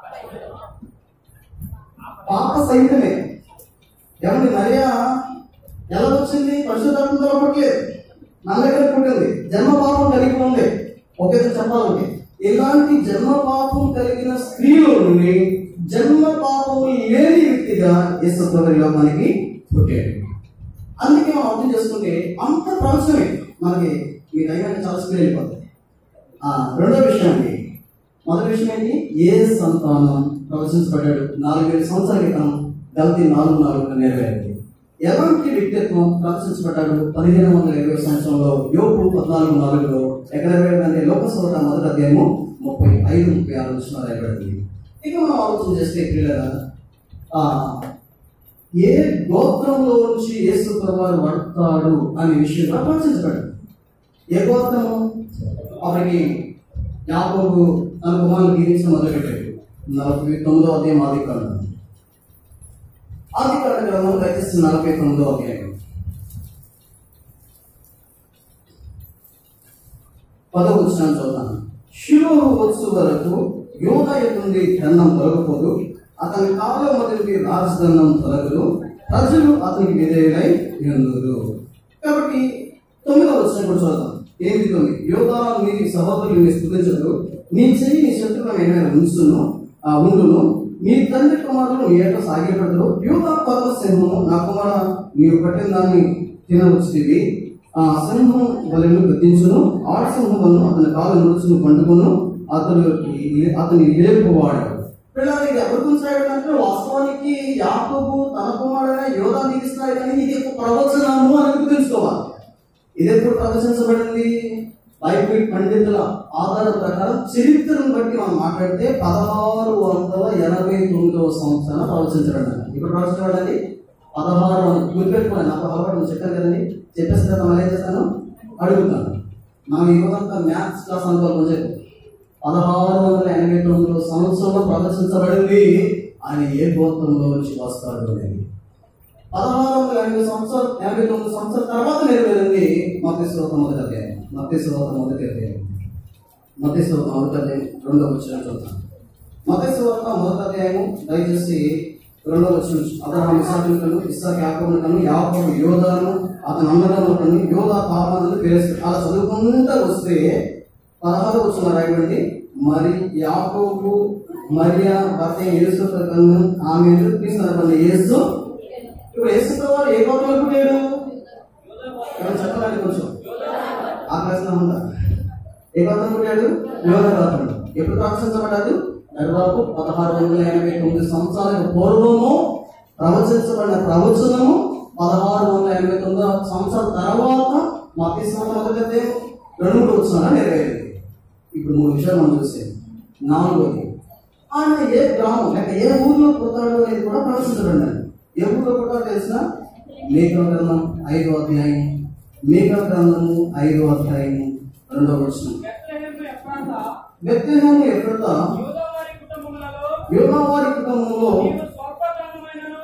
పాప సహితమే ఏమండి మరియా ఎలా వచ్చింది పరిశుద్ధాత్మతో పుట్టలేదు నల్లగా పుట్టింది జన్మ పాపం కలిగి ఉంది ఒకే చెప్పాలంటే ఇలాంటి జన్మ పాపం కలిగిన స్త్రీలో నుండి జన్మ పాపము లేని వ్యక్తిగా యేసుప్రభులో మనకి పుట్టాడు అందుకే మనం అర్థం చేసుకుంటే అంత ప్రవచనమే మనకి మీ టైం చాలా స్పీడ్ వెళ్ళిపోతుంది ఆ, రెండో విషయం అండి మొదటి విషయం ఏంటి ఏ సంతానం ప్రవచించబడ్డాడు నాలుగు వేల సంవత్సరాల క్రితం గల్తీ నాలుగు నాలుగు నెరవేరింది ఎలాంటి వ్యక్తిత్వం ప్రదర్శించబడ్డాడు పదిహేను వందల ఇరవై సంవత్సరంలో యోపు పద్నాలుగు నాలుగులో ఎక్కడ అంటే లోకసభ మొదటి అధ్యాయము ముప్పై ఐదు ముప్పై ఆరు వచ్చిన రాయబడింది ఇక మనం ఆలోచన చేస్తే పిల్లల ఏ గోత్రంలో నుంచి యేసు ప్రభువారు పడతాడు అనే విషయం కూడా ప్రవచించబడింది ఏ గోత్రము అప్పటికి యాకోబు తన కుమారులు గీరించడం మొదలుపెట్టాడు నలభై తొమ్మిదో అధ్యాయం ఆది కాండం ఆది కాండ గ్రంథం దయచేసి నలభై తొమ్మిదో అధ్యాయం పదవచనం చూద్దాం శిలువ వచ్చు వరకు యోదయ నుండి దండం తొలగపోదు అతని కాలం మొదటి రాజదండం తొలగదు ప్రజలు అతనికి విధేయులై ఎందురు కాబట్టి తొమ్మిదవ వచ్చిన కూడా చూద్దాం ఏంటి తొమ్మిది యోగా మీ సహోదరుని స్థుతించదు నీ చెయ్యి నీ శత్రువులను ఏమైనా ఉంచును ఆ ఉండును మీ తండ్రి కుమారులు మీ ఏట సాగిపడరు యోగా పర్వ సింహము నా కుమార నీవు పట్టిన దాన్ని తినవచ్చుది ఆ సింహం వలెను గద్దించును ఆడ సింహములను అతని కాలు నడుచును పండుకును అతడు అతని లేపువాడు పిల్లలు ఇది ఎవరి గురించి రాయడంటే వాస్తవానికి యాకోబు తన కుమారుడైన యోగా దిగిస్తున్నాడు కానీ ఇది ఒక ప్రవచనము అని గుర్తుంచుకోవాలి ఇది ఎప్పుడు ప్రవచించబడింది బైబిల్ పండితుల ఆధార ప్రకారం చరిత్రను బట్టి మనం మాట్లాడితే పదహారు వందల ఎనభై తొమ్మిదవ సంవత్సరాలు ప్రవచించబడింది ఇప్పుడు ప్రవచించబడింది పదహారు వందల గుర్తుపెట్టుకోండి నాకు అలవాటు చెప్పాను కదండి చెప్పేసిన తర్వాత మళ్ళీ ఏం చేస్తాను అడుగుతాను మనం ఈ రోజంతా మ్యాథ్స్ క్లాస్ అనుకోవాలి చెప్పు పదహారు వందల ఎనభై తొమ్మిదవ సంవత్సరంలో ప్రదర్శించబడింది ఆయన ఏ గోత్రంలో నుంచి వస్తాడు అనేది పదహారు వందల ఎనభై సంవత్సరాలు ఎనభై తొమ్మిది సంవత్సరాల తర్వాత నెరవేరింది మతేశ్వరత మొదటి అధ్యాయం మతేశ్వరత మొదటి అధ్యాయం మతేశ్వరత మొదటి అధ్యాయం రెండవ వచ్చిన చూద్దాం మతేశ్వరత మొదటి అధ్యాయము దయచేసి రెండవ వచ్చిన అబ్రహాం ఇసాకులను ఇస్సాక్ యాకోబులను యాకోబు యోధాను అతని అన్నదమ్ములను యోధా పాపాలను పేరేస్తారు అలా చదువుకుంటూ వస్తే పదహారు వచ్చిన రాయబడింది మరి యాకోబు మరియా భర్త యేసు ప్రకారం ఆమె తీసుకున్నటువంటి యేసు ఇప్పుడు యేసు ప్రభు ఏ గోత్రంలో పుట్టాడు ఏమైనా చెప్పాలండి కొంచెం ఆకాశం ఉందా ఏ గోత్రం పుట్టాడు యోగ గోత్రం ఎప్పుడు ప్రవచించబడ్డాడు దాదాపు పదహారు వందల ఎనభై తొమ్మిది సంవత్సరాలకు పూర్వము ప్రవచించబడిన ప్రవచనము పదహారు వందల ఎనభై తొమ్మిది సంవత్సరాల తర్వాత మా తీసుకున్న మొదటి రెండు మూడు వచ్చిన నెరవేరింది ఇప్పుడు మూడు విషయాలు మనం చూసే నాలుగోది ఆయన ఏ గ్రామం లేక ఏ ఊర్లో పుడతాడు అనేది కూడా ప్రవచించబడినాడు ఏ ఊర్లో పుట్టాలో తెలిసిన మేక గ్రంథం ఐదో అధ్యాయం మేక గ్రంథము ఐదో అధ్యాయం రెండవ వచనం బెత్లెహేము ఎఫ్రాతా, వ్యక్తిహేము ఎక్కడ యూదావారి కుటుంబములలో యోగావారి కుటుంబంలో నీవు స్వల్పతనమైనను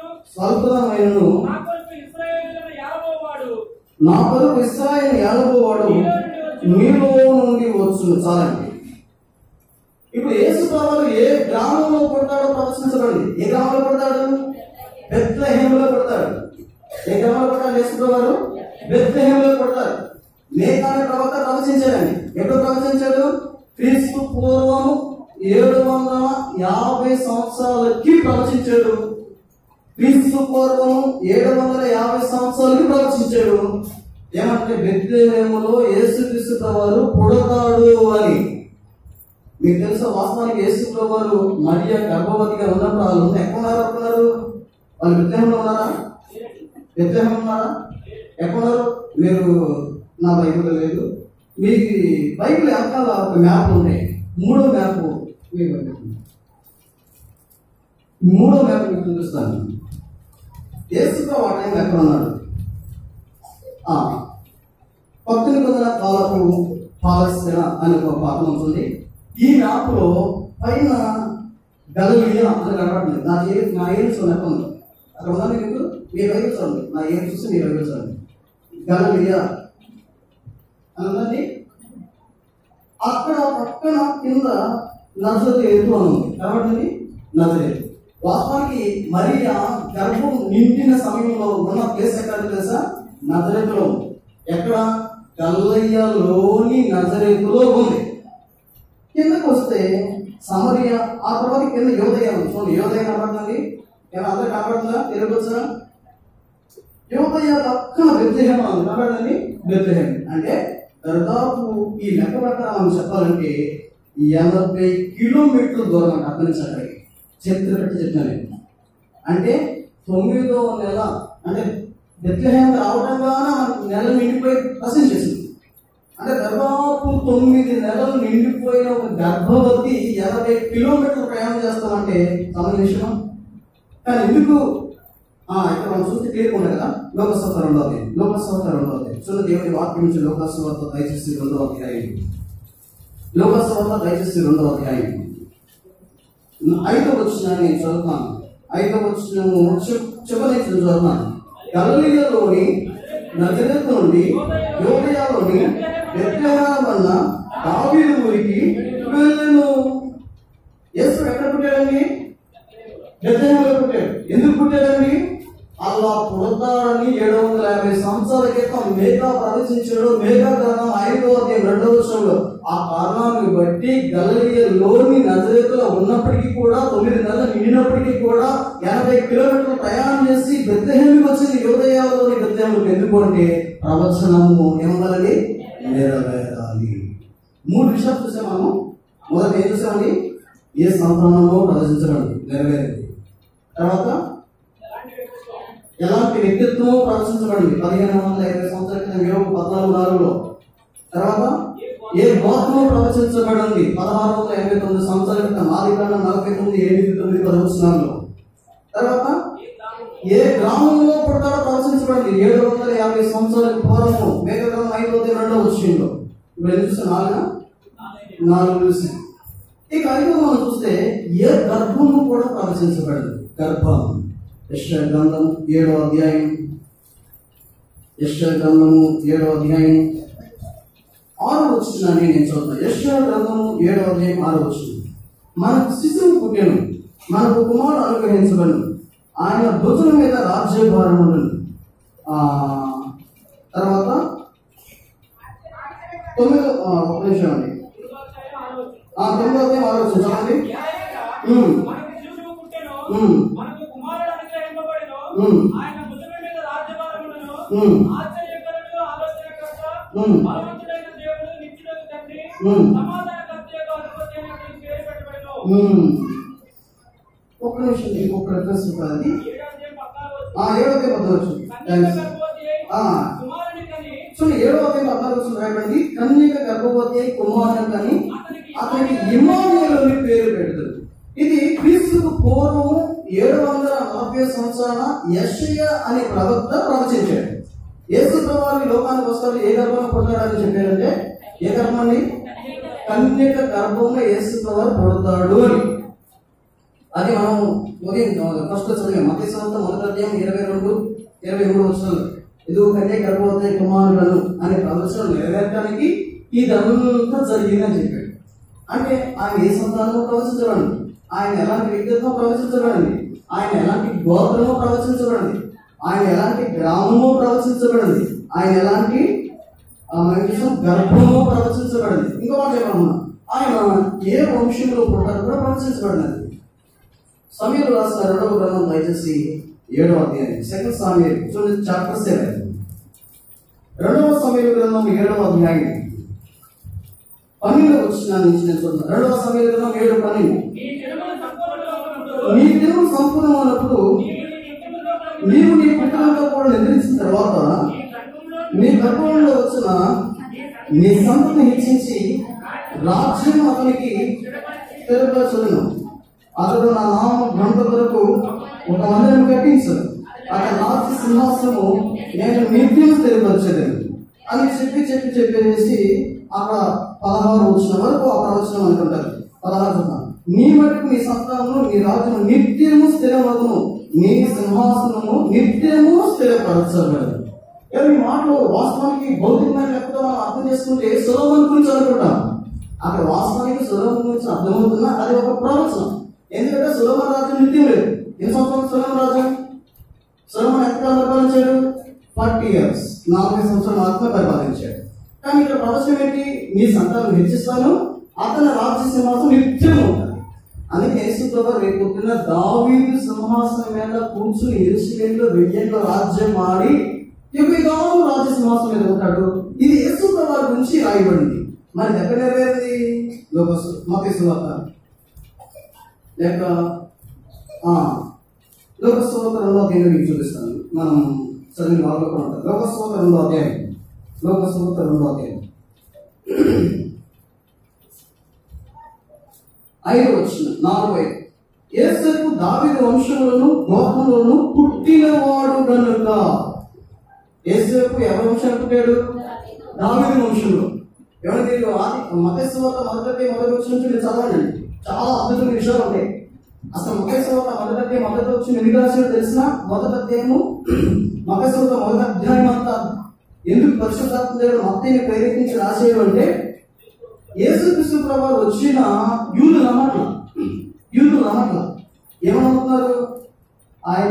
స్వల్పమైనను నా కొరకు ఇశ్రాయేలులను ఏలబోవాడు. నా కొరకు ఇస్రాయల్ ఏలబోవాడు నీలో నుండి మీలో నుండి వచ్చును చాలండి ఇప్పుడు యేసు ప్రభువు ఏ గ్రామంలో పుడతాడో ప్రవచించబడింది ఏ గ్రామంలో పుడతాడు బెత్లహేములో పుడతాడు ఏ గ్రామంలో పుడతాడు యేసు ప్రభువు బెత్లహేములో పుడతాడు మేకాని ప్రవక్త ప్రవచించాడండి ఎప్పుడు ప్రవచించాడు క్రీస్తు పూర్వం ఏడు వందల యాభై సంవత్సరాలకి ప్రవచించాడు క్రీస్తు పూర్వం ఏడు వందల యాభై సంవత్సరాలకి ప్రవచించాడు ఏమంటే బెత్లహేములో యేసుక్రీస్తు వారు పుడతాడు అని మీకు తెలుసా వాస్తవానికి యేసు వారు మరియ గర్భవతిగా ఉన్నప్పుడు వాళ్ళు ఉంది ఎక్కడ ఉన్నారు అనుకున్నారు వాళ్ళు బెత్లహేంలో ఉన్నారా బెత్లహేం ఉన్నారా ఎక్కడ ఉన్నారు మీరు నా బైబిల్ లేదు మీకు ఈ బైబిల్ వెనకాల ఒక మ్యాప్ ఉంది మూడో మ్యాప్ మీకు పంపిస్తాను. మూడో మ్యాప్ మీకు చూపిస్తాను యేసుతో ఆ టైం ఎక్కడ ఉన్నాడు ఆ, పక్కన కొందర కాలపు పాలస్తీనా అని ఒక పాఠం ఉంటుంది ఈ మ్యాప్ లో పైన గలలియా అని కనబడుతుంది నా ఏ నా ఏం చూడండి ఉంది అక్కడ ఉందండి మీకు మీ బైబిల్ చూడండి నా ఏం చూసి మీ బైబిల్ చూడండి గలలియా అని ఉందండి అక్కడ పక్కన కింద నజరేతు అని ఉంది కనబడుతుంది నజరేతు వాస్తవానికి మరియా గర్భం నిండిన సమయంలో ఉన్న ప్లేస్ ఎక్కడ తెలుసా నజరేతులో ఉంది. ఎక్కడ గల్లయ్యలోని నజరేతులో ఉంది కిందకు వస్తే సమరియ ఆ తర్వాత కింద యోదయ ఉంది చూడండి యోదయ కనబడుతుంది ఏమైనా అందరూ కనబడుతుందా తిరగొచ్చా యోదయ పక్కన బెత్లెహేమ ఉంది కనబడుతుంది బెత్లెహేమ అంటే దాదాపు ఈ లెక్క ప్రకారం మనం చెప్పాలంటే ఎనభై కిలోమీటర్ల దూరం అంట అక్కడి నుంచి అక్కడికి చరిత్ర పెట్టి చెప్పినాను నేను. అంటే తొమ్మిదో నెల అంటే బెత్లెహేమ రావడంగానే మనకు నెల నిండిపోయి ప్రశ్నించేసింది అంటే దాదాపు తొమ్మిది నెలలు నిండిపోయిన ఒక గర్భవతి ఎనభై కిలోమీటర్లు ప్రయాణం చేస్తామంటే సమయ విషయం కానీ ఎందుకు ఆ, ఇక్కడ మనం చూస్తే క్లియర్ ఉంది కదా లోకసభ రెండవది లోకసభ రెండవది చూడ దేవుని వాక్యం నుంచి లోకసభ దయచేసి రెండవ అధ్యాయం లోకసభ దయచేసి రెండవ అధ్యాయం ఐదవ వచ్చిన నేను చదువుతాను ఐదవ వచ్చిన చెప్పని చదువుతాను గల్లీలోని నజరేతు నుండి యోదయాలోని బెత్లెహేమన్న దావీదు ఊరికి వెళ్ళను యేసు ఎక్కడ పుట్టాడండి బెత్లెహేములో పుట్టాడు ఎందుకు పుట్టాడండి అలా పుడతాడని ఏడు వందల యాభై సంవత్సరాల క్రితం మేఘా ప్రవచించాడు మేఘా గ్రంథం ఐదో అధ్యాయం రెండవ వర్షంలో ఆ కారణాన్ని బట్టి గలలియలోని నజరేతులో ఉన్నప్పటికీ కూడా తొమ్మిది నెలలు నిండినప్పటికీ కూడా ఎనభై కిలోమీటర్లు ప్రయాణం చేసి బెత్తహేమికి వచ్చింది యోదయాలోని బెత్తహేములకు ఎందుకు అంటే ప్రవచనము ఏమన్నది నెరవేరాలి మూడు విషయాలు చూసాం మనము మొదట ఏం చూసామండి ఏ సంతానంలో ప్రవచించబడింది నెరవేరింది తర్వాత ఎలాంటి వ్యక్తిత్వం ప్రదర్శించబడింది పదిహేను వందల ఇరవై సంవత్సరాల క్రితం యోగ పద్నాలుగు నాలుగులో తర్వాత ఏ గోత్రం ప్రవచించబడింది పదహారు వందల ఎనభై తొమ్మిది సంవత్సరాల క్రితం ఆదికాండం నలభై తొమ్మిది ఎనిమిది తొమ్మిది పదవచనాల్లో తర్వాత ఏ గ్రామంలో పుడతాడో ప్రవచించబడింది ఏడు వందల యాభై సంవత్సరాల పూర్వము మేఘగ్రంథం ఐదో రెండో విషయంలో ఇప్పుడు ఏం చూస్తే నాలుగు నాలుగు చూసి ఇక ఐదో మనం చూస్తే ఏ గర్భము కూడా ప్రవచించబడింది గర్భం యశ్వ గ్రంథం ఏడో అధ్యాయం యశ్వ గ్రంథము ఏడో అధ్యాయం ఆరో వచ్చిన నేను చదువుతాను యశ్వ గ్రంథము ఏడో అధ్యాయం ఆరో వచ్చిన మనకు శిశువు పుట్టాను మనకు కుమారుడు అనుగ్రహించబడను ఆయన భుజం మీద రాజ్యభారం ఉండను ఆ, తర్వాత తొమ్మిదో ఆ, ఒక నిమిషం అండి ఆ, తొమ్మిదో అధ్యాయం ఆరో వచ్చిన చదవండి ఉమ్. మనకు శిశువు పుట్టెను, ఉమ్. మనకు కుమారుడు అనుగ్రహింపబడెను, ఉమ్. ఆయన భుజము మీద రాజ్యభారములను, ఉమ్. ఆశ్చర్యకరుడు, ఆలోచనకర్త, ఉమ్. బలవంతుడైన దేవుడు, నిత్యుడగు తండ్రి, ఉమ్. సమాధానకర్త యొక్క అధిపతి అని అతనికి పేరు పెట్టబడెను. ఉమ్. ఒక్క నిమిషం ఇంకొక రెఫరెన్స్ ఉంటుంది ఏడో అధ్యాయం పద్నాలుగు వచనం. ఆ ఏడో అధ్యాయం పద్నాలుగు వచ్చింది కన్యక గర్భవతి అయి ఆ. కుమారుని కని, సో ఏడో అధ్యాయం పద్నాలుగు వచ్చింది రాయబడింది కన్యక గర్భవతి అయి కుమారుని కని అతనికి ఇమానుయేలు అని పేరు పెడతారు ఇది క్రీస్తుకు పూర్వం ఏడు వందల నలభై సంవత్సరాల యషయ అనే ప్రవక్త ప్రవచించాడు యేసు ప్రభావి లోకానికి వస్తాడు ఏ గర్భంలో పుడతాడని చెప్పారంటే ఏ గర్భాన్ని కన్యక గర్భంలో యేసు ప్రభావి పుడతాడు అని అది మనం ఉదయం ఫస్ట్ చదివాం మత సంవత్సరం మొదటి అధ్యాయం ఇరవై రెండు ఇరవై మూడు వర్షాలు ఇది కన్య గర్భవతి కుమారులను అనే ప్రవచనం నెరవేర్చడానికి ఇదంతా జరిగిందని చెప్పాడు అంటే ఆయన ఏ సంతానమో ప్రవచించబడింది ఆయన ఎలాంటి వ్యక్తిత్వం ప్రవచించబడింది ఆయన ఎలాంటి గోత్రమో ప్రవచించబడింది ఆయన ఎలాంటి గ్రామమో ప్రవచించబడింది ఆయన ఎలాంటి ఆ మనిషి గర్భమో ప్రవచించబడింది ఇంకో మాట చెప్పాలన్నా ఆయన ఏ వంశంలో పుట్టారు కూడా ప్రవచించబడినది సమీరు రాసిన రెండవ గ్రంథం దయచేసి ఏడవ అధ్యాయం సెకండ్ సమీర్ చూడండి చాప్టర్ సెవెన్ రెండవ సమీర గ్రంథం ఏడవ అధ్యాయం పన్నెండు వచ్చిన నుంచి నేను చూద్దాం రెండవ సమీర గ్రంథం ఏడు పన్నెండు నీ జనములు సంపూర్ణంగా ఉన్నప్పుడు నీ దేవుడు సంపూర్ణమైనప్పుడు నీవు నీ నీవు నీ పుట్టుకతో పుట్టడంతో కూడా నిద్రించిన తర్వాత నీ గర్భంలో నీ గర్భంలో వచ్చిన నీ సంతతిని హెచ్చించి రాజ్యం అతనికి స్థిరపరచును అతడు నా నామ గ్రంథ కొరకు ఒక మందిరం కట్టించు అతని రాజ్య సింహాసనము నేను నిత్యం స్థిరపరచలేదు అని చెప్పి చెప్పి చెప్పేసి అక్కడ పదహారు వచ్చిన వరకు ఆ ప్రవచనం అనుకుంటారు పదహారు చూద్దాం. నీ మటుకు నీ సంతానము నీ రాజ్యము నిత్యము స్థిరమగును నీ సింహాసనము నిత్యము స్థిరపరచబడదు కానీ ఈ మాటలు వాస్తవానికి భౌతికమైన లేకపోతే మనం అర్థం చేసుకుంటే సులభం గురించి అనుకుంటాం అక్కడ వాస్తవానికి సులభం గురించి అర్థమవుతున్నా అది ఒక ప్రవచనం ఎందుకంటే సులభ రాజ్యం నిత్యం లేదు ఎన్ని సంవత్సరాలు సులభ రాజ్యం సులభం ఎంతకాలం పరిపాలించాడు ఫార్టీ ఇయర్స్ నలభై సంవత్సరాలు మాత్రమే పరిపాలించాడు కానీ ఇక్కడ ప్రవచనం ఏంటి నీ సంతానం హెచ్చిస్తాను అతని రాజ్య సింహాసనం నిత్యం ఉంటుంది అందుకే యేసుప్రభు రేపు పొద్దున్న దావీదు సింహాసనం మీద కూర్చుని ఎరుసలేంలో వెయ్యంలో రాజ్యం ఆడి యుగాలు రాజ్య సింహాసనం మీద ఉంటాడు ఇది యేసుప్రభు గురించి రాయబడింది మరి ఇది ఎక్కడ నెరవేరింది లోకసు మతేశ్వత లేక ఆ, లోకస్వత రెండో అధ్యాయం మీకు చూపిస్తాను మనం చదివిన వాళ్ళు కూడా ఉంటారు లోకస్వత రెండో అధ్యాయం లోకస్వత రెండో అధ్యాయం ఐదు వచ్చిన నాలుగు ఐదు ఏసేపు దావిద వంశములను గోత్రములను పుట్టినవాడు గనుక ఏసేపు ఎవరి వంశాన్ని పుట్టాడు దావిద వంశంలో ఎవరి మీరు ఆది మతేశ్వత మొదటి మొదటి వచ్చిన నుంచి మీరు చదవండి చాలా అద్భుతమైన విషయాలు ఉంటాయి అసలు మతేశ్వత మొదటి మొదటి వచ్చిన ఎన్ని రాశాడో తెలిసిన మొదటి అధ్యాయము మతేశ్వత మొదటి అధ్యాయం అంతా ఎందుకు పరిశుద్ధాత్మ దేవుడు మత్తయ్యని ప్రేరేపించి రాసేయడం అంటే యేసుక్రీస్తు ప్రభు వచ్చిన యూదు నమ్మట్ల యూదు నమ్మట్ల ఏమనుకుంటున్నారు ఆయన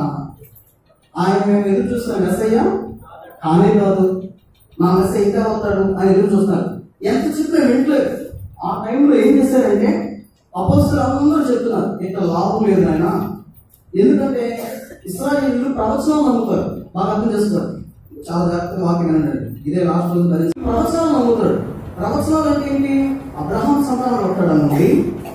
ఆయన మేము ఎదురు చూస్తున్న మెస్సయ్య కానే కాదు నా మెస్సయ్య ఇంకా వస్తాడు అని ఎదురు చూస్తున్నారు ఎంత చెప్పినా వింటలేదు ఆ టైంలో ఏం చేశారంటే అపోస్తులు అందరూ చెప్తున్నారు ఇక్కడ లాభం లేదు ఆయన ఎందుకంటే ఇస్రాయేలీలు ప్రవచనాలు నమ్ముతారు బాగా అర్థం చేస్తారు చాలా జాగ్రత్తగా వాక్యం వినండి ఇదే లాస్ట్ రోజు కలిసి ప్రవచనాలు నమ్ముతాడు ప్రవచనాలు అంటే ఏంటి అబ్రహాం సంతానం పుట్టడం నుండి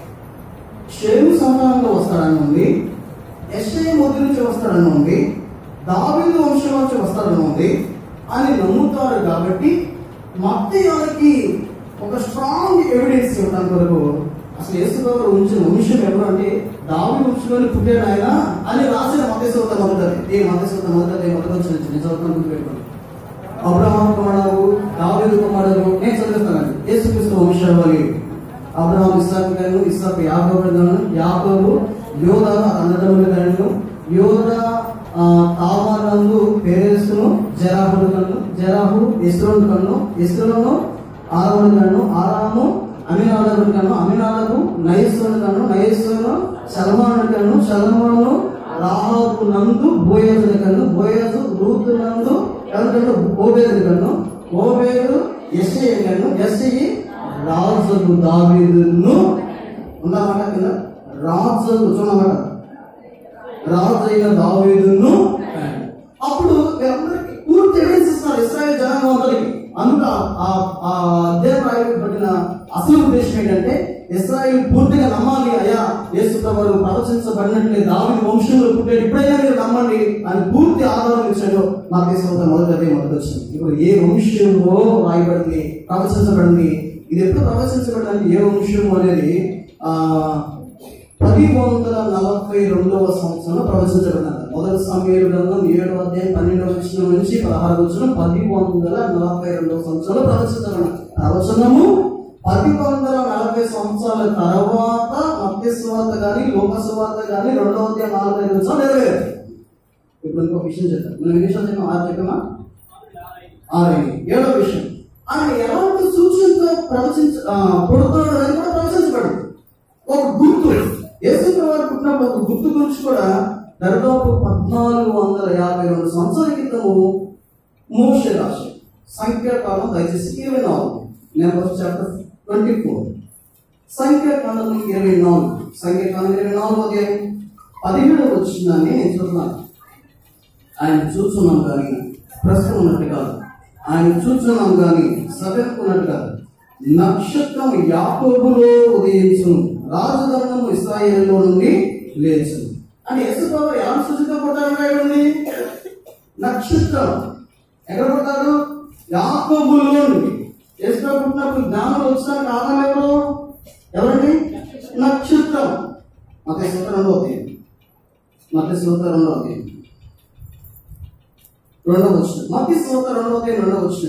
షేరు సంతానంలో వస్తాడని ఉంది ఎస్ఐ మొదటి నుంచి వస్తాడని ఉంది దావీదు వంశం నుంచి వస్తాడని ఉంది అని నమ్ముతారు కాబట్టి మత్తయానికి ఒక స్ట్రాంగ్ ఎవిడెన్స్ ఇవ్వడానికి వరకు అసలు యేసుబాబు ఉంచిన వంశం ఎవరు అంటే దావి వంశంలోని పుట్టాడు ఆయన అని రాసిన మతేశ్వత మొదటి ఏ మతేశ్వత మొదటి మొదటి వచ్చిన నేను చదువుతాను గుర్తుపెట్టుకోండి అబ్రహాం కుమారుడు దావీదు కుమారుడు నేను చదివిస్తానండి యేసుక్రీస్తు వంశావళి అబ్రహాం ఇస్సాకు గాను ఇస్సాకు యాకోబు గాను యాకోబు యోధ అన్నదమ్ముల గాను యోధ తామానందు పేరేస్తును జరాహుడు కన్ను జరాహు ఇస్రోను కన్ను ఇస్రోను ఆరాముడు కన్ను ఆరాము అమినాదబుడు కన్ను అమినాదబు నయస్సును కన్ను నయస్సును సల్మాను కన్ను సల్మాను రాహాబు నందు బోయజుని కన్ను బోయజు రూతు నందు ఎవరికంటే ఓబేదు కన్ను ఓబేదు ఎస్ఐ కన్ను ఎస్ఐ రాజు దావీదును ఉన్నమాట కింద రాజు చూడమాట రాజు అయిన దావీదును అప్పుడు వీళ్ళందరికీ పూర్తి ఎవిడెన్స్ ఇస్తున్నారు ఇస్రాయల్ జనాంగం అందరికి అందుక ఆ- ఆ అధ్యాయం రాయబడిన అసలు ఉద్దేశం ఏంటంటే ఇస్రాయల్ పూర్తిగా నమ్మాలి అయ్యా యేసు ప్రభు ప్రవచించబడినట్లే దావిది వంశంలో పుట్టాడు ఇప్పుడైనా మీరు నమ్మండి అని పూర్తి ఆధారం ఇచ్చాడు మా దేశం మొదటి అదే మొదటి వచ్చింది ఇప్పుడు ఏ వంశంలో రాయబడింది ప్రవచించబడింది ఇది ఎప్పుడు ప్రవచించబడింది ఏ వంశము అనేది ఆ పది వందల నలభై రెండవ సంవత్సరంలో ప్రవచించబడినది మొదటి సమయాలు గ్రంథం ఏడవ అధ్యాయం పన్నెండవ వచ్చిన నుంచి పదహారు వచ్చిన పది వందల నలభై రెండవ సంవత్సరంలో ప్రవచించబడిన ప్రవచనము పది వందల నలభై సంవత్సరాల తర్వాత మత్స్యవార్త కానీ లోకస్వార్త కానీ రెండవ అధ్యాయం నాలుగై నిమిషాలు నెరవేరు ఇప్పుడు ఇంకో విషయం చెప్తాను మనం ఎన్ని విషయాలు చెప్పాం ఆరు చెప్పామా ఆరైంది ఏడవ విషయం ఆయన ఎలాంటి సూచనతో ప్రవచించ ఆ, పుడతాడు అని కూడా ప్రవచించబడింది ఒక గుర్తు యేసు వారు పుట్టినప్పుడు ఒక గుర్తు గురించి కూడా దాదాపు పద్నాలుగు వందల యాభై రెండు సంవత్సరాల క్రితము మోషే రాశి సంఖ్యాకాలం దయచేసి ఇరవై నాలుగు నెంబర్ చాప్టర్ ట్వంటీ ఫోర్ సంఖ్యాకాండం ఇరవై నాలుగు సంఖ్యాకాండం ఇరవై నాలుగు అధ్యాయం పదిహేడు వచ్చిందని నేను చూస్తున్నాను ఆయన చూస్తున్నాం కానీ ప్రస్తుతం ఉన్నట్టు కాదు ఆయన చూస్తున్నాం కానీ సభ్యున్నట్టు కాదు నక్షత్రం యాకోబులో ఉదయించు రాజదండము ఇస్రాయేల్లో నుండి లేచు అని యేసుబాబు ఎవరు సూచిత పడ్డాడు నక్షత్రం ఎక్కడ పడ్డాడు యాకోబులో నుండి యేసుబాబు పుట్టినప్పుడు జ్ఞానం వచ్చడానికి కారణం ఎవరు ఎవరండి నక్షత్రం మత సూత్రం రెండవ అధ్యాయం మత సూత్రం రెండవ అధ్యాయం రెండవ వచ్చిన మత సూత్రం రెండవ అధ్యాయం రెండవ వచ్చిన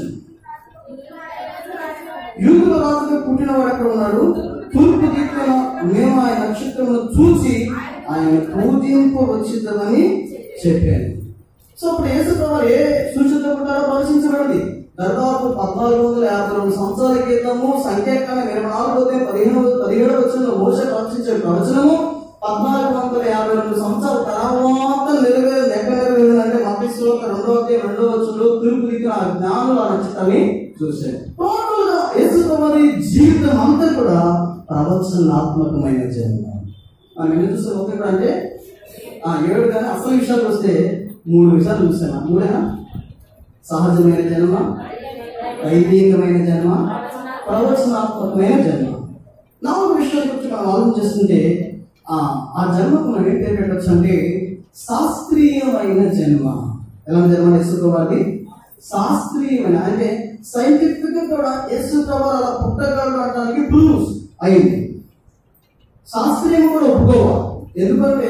యూదుల రాజుగా పుట్టినవాడు ఎక్కడ ఉన్నాడు తూర్పు దిక్కున మేము ఆయన నక్షత్రమును చూసి ఆయన పూజింపు వచ్చిందని చెప్పాను సో ఇప్పుడు యేసుప్రభు ఏ సూచనతో పుట్టారో ప్రవచించబడింది దాదాపు పద్నాలుగు వందల యాభై రెండు సంవత్సరాల క్రితము సంఖ్యాకాలం ఇరవై నాలుగు ఉదయం పదిహేను పదిహేడు వచ్చిన మోస ప్రవచించే ప్రవచనము పద్నాలుగు వందల యాభై రెండు సంవత్సరాల తర్వాత నెరవేరు ఎక్కడ నెరవేరిందంటే మతేశ్వర రెండో అధ్యాయం రెండో వచ్చులు తూర్పు దిక్కున ఆ జ్ఞానుల నక్షత్రాన్ని చూశారు టోటల్ గా యేసుప్రభు జీవితం అంతా కూడా ప్రవచనాత్మకమైన జన్మ మనం ఎందుకు చూస్తాం ఒక ఇక్కడ అంటే ఆ ఏడు కానీ అసలు విషయాలు వస్తే మూడు విషయాలు చూసాను మూడేనా సహజమైన జన్మ దైవికమైన జన్మ ప్రవచనాత్మకమైన జన్మ నాలుగు విషయాల గురించి మనం ఆలోచన చేస్తుంటే ఆ ఆ జన్మకు మనం ఏం పేరు పెట్టచ్చు అంటే శాస్త్రీయమైన జన్మ ఎలాంటి జన్మ వేసుకోవాలి శాస్త్రీయమైన అంటే సైంటిఫిక్ గా కూడా వేసుకోవాలి అలా పుట్టగలడు అనడానికి ప్రూఫ్స్ అయింది శాస్త్రీయం కూడా ఒప్పుకోవాలి ఎందుకంటే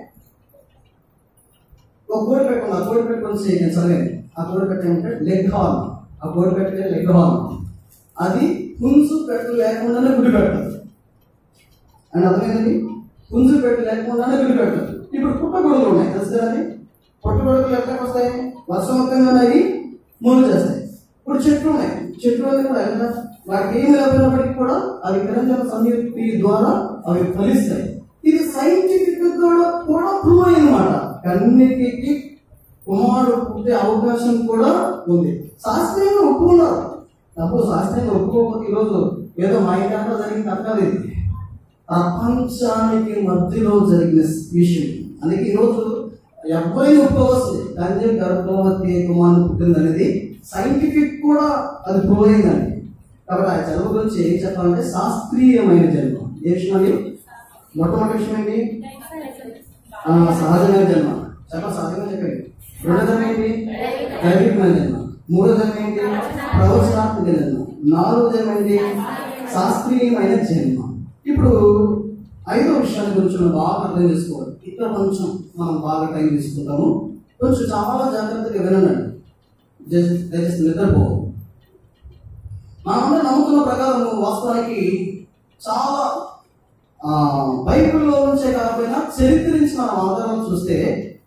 ఒక కోడి పెట్టుకుంది ఆ కోడి పెట్టుకొని చేయి నేను చదివాను ఆ కోడి పెట్టేమంటే లెగ్ హార్న్ ఆ కోడి పెట్టే లెగ్ హార్న్ అది పుంజు పెట్టు లేకుండానే గుడి పెట్టదు అని అర్థమైంది పుంజు పెట్టు లేకుండానే గుడి పెట్టదు ఇప్పుడు పుట్టగొడుగులు ఉన్నాయి తెలుసు కదండి పుట్టగొడుగులు ఎక్కడికి వస్తాయి వర్షవంతంగానే అవి మూడు చేస్తాయి ఇప్పుడు చెట్లు ఉన్నాయి చెట్లు అన్నీ కూడా ఎంత వాటికి ఏమి లేకపోయినప్పటికీ కూడా అవి కిరంజన సంయుక్తి ద్వారా అవి ఫలిస్తాయి ఇది సైంటిఫిక్ కూడా కూడా ప్రూవ్ అయిందన్నమాట కన్నిటికి కుమారుడు పుట్టే అవకాశం కూడా ఉంది శాస్త్రీయంగా ఒప్పుకున్నారు తప్పు శాస్త్రీయంగా ఒప్పుకోకపోతే ఈరోజు ఏదో మా ఇంట్లో జరిగిన కథ ఇది ప్రపంచానికి మధ్యలో జరిగిన విషయం అందుకే ఈరోజు ఎవరైనా ఒప్పుకోవాల్సింది తండ్రి గర్భవతి కుమారుడు పుట్టింది అనేది సైంటిఫిక్ కూడా అది ప్రూవ్ అయిందండి కాబట్టి ఆ జన్మ గురించి ఏం చెప్పాలంటే శాస్త్రీయమైన జన్మ ఏ విషయం అండి మొట్టమొదటి విషయం ఏంటి ఆ, సహజమైన జన్మ చెప్ప సహజంగా చెప్పండి రెండో జన్మ ఏంటి దైవికమైన జన్మ మూడో జన్మ ఏంటి ప్రవచనాత్మక జన్మ నాలుగో జన్మ ఏంటి శాస్త్రీయమైన జన్మ ఇప్పుడు ఐదో విషయాల గురించి మనం బాగా అర్థం చేసుకోవాలి ఇక్కడ కొంచెం మనం బాగా టైం తీసుకుంటాము కొంచెం చాలా జాగ్రత్తగా వినండి జస్ట్ దయచేసి నిద్రపో మనందరూ నమ్ముతున్న ప్రకారం వాస్తవానికి చాలా ఆ, బైబిల్లో నుంచే కాకపోయినా చరిత్ర నుంచి మనం ఆధారం చూస్తే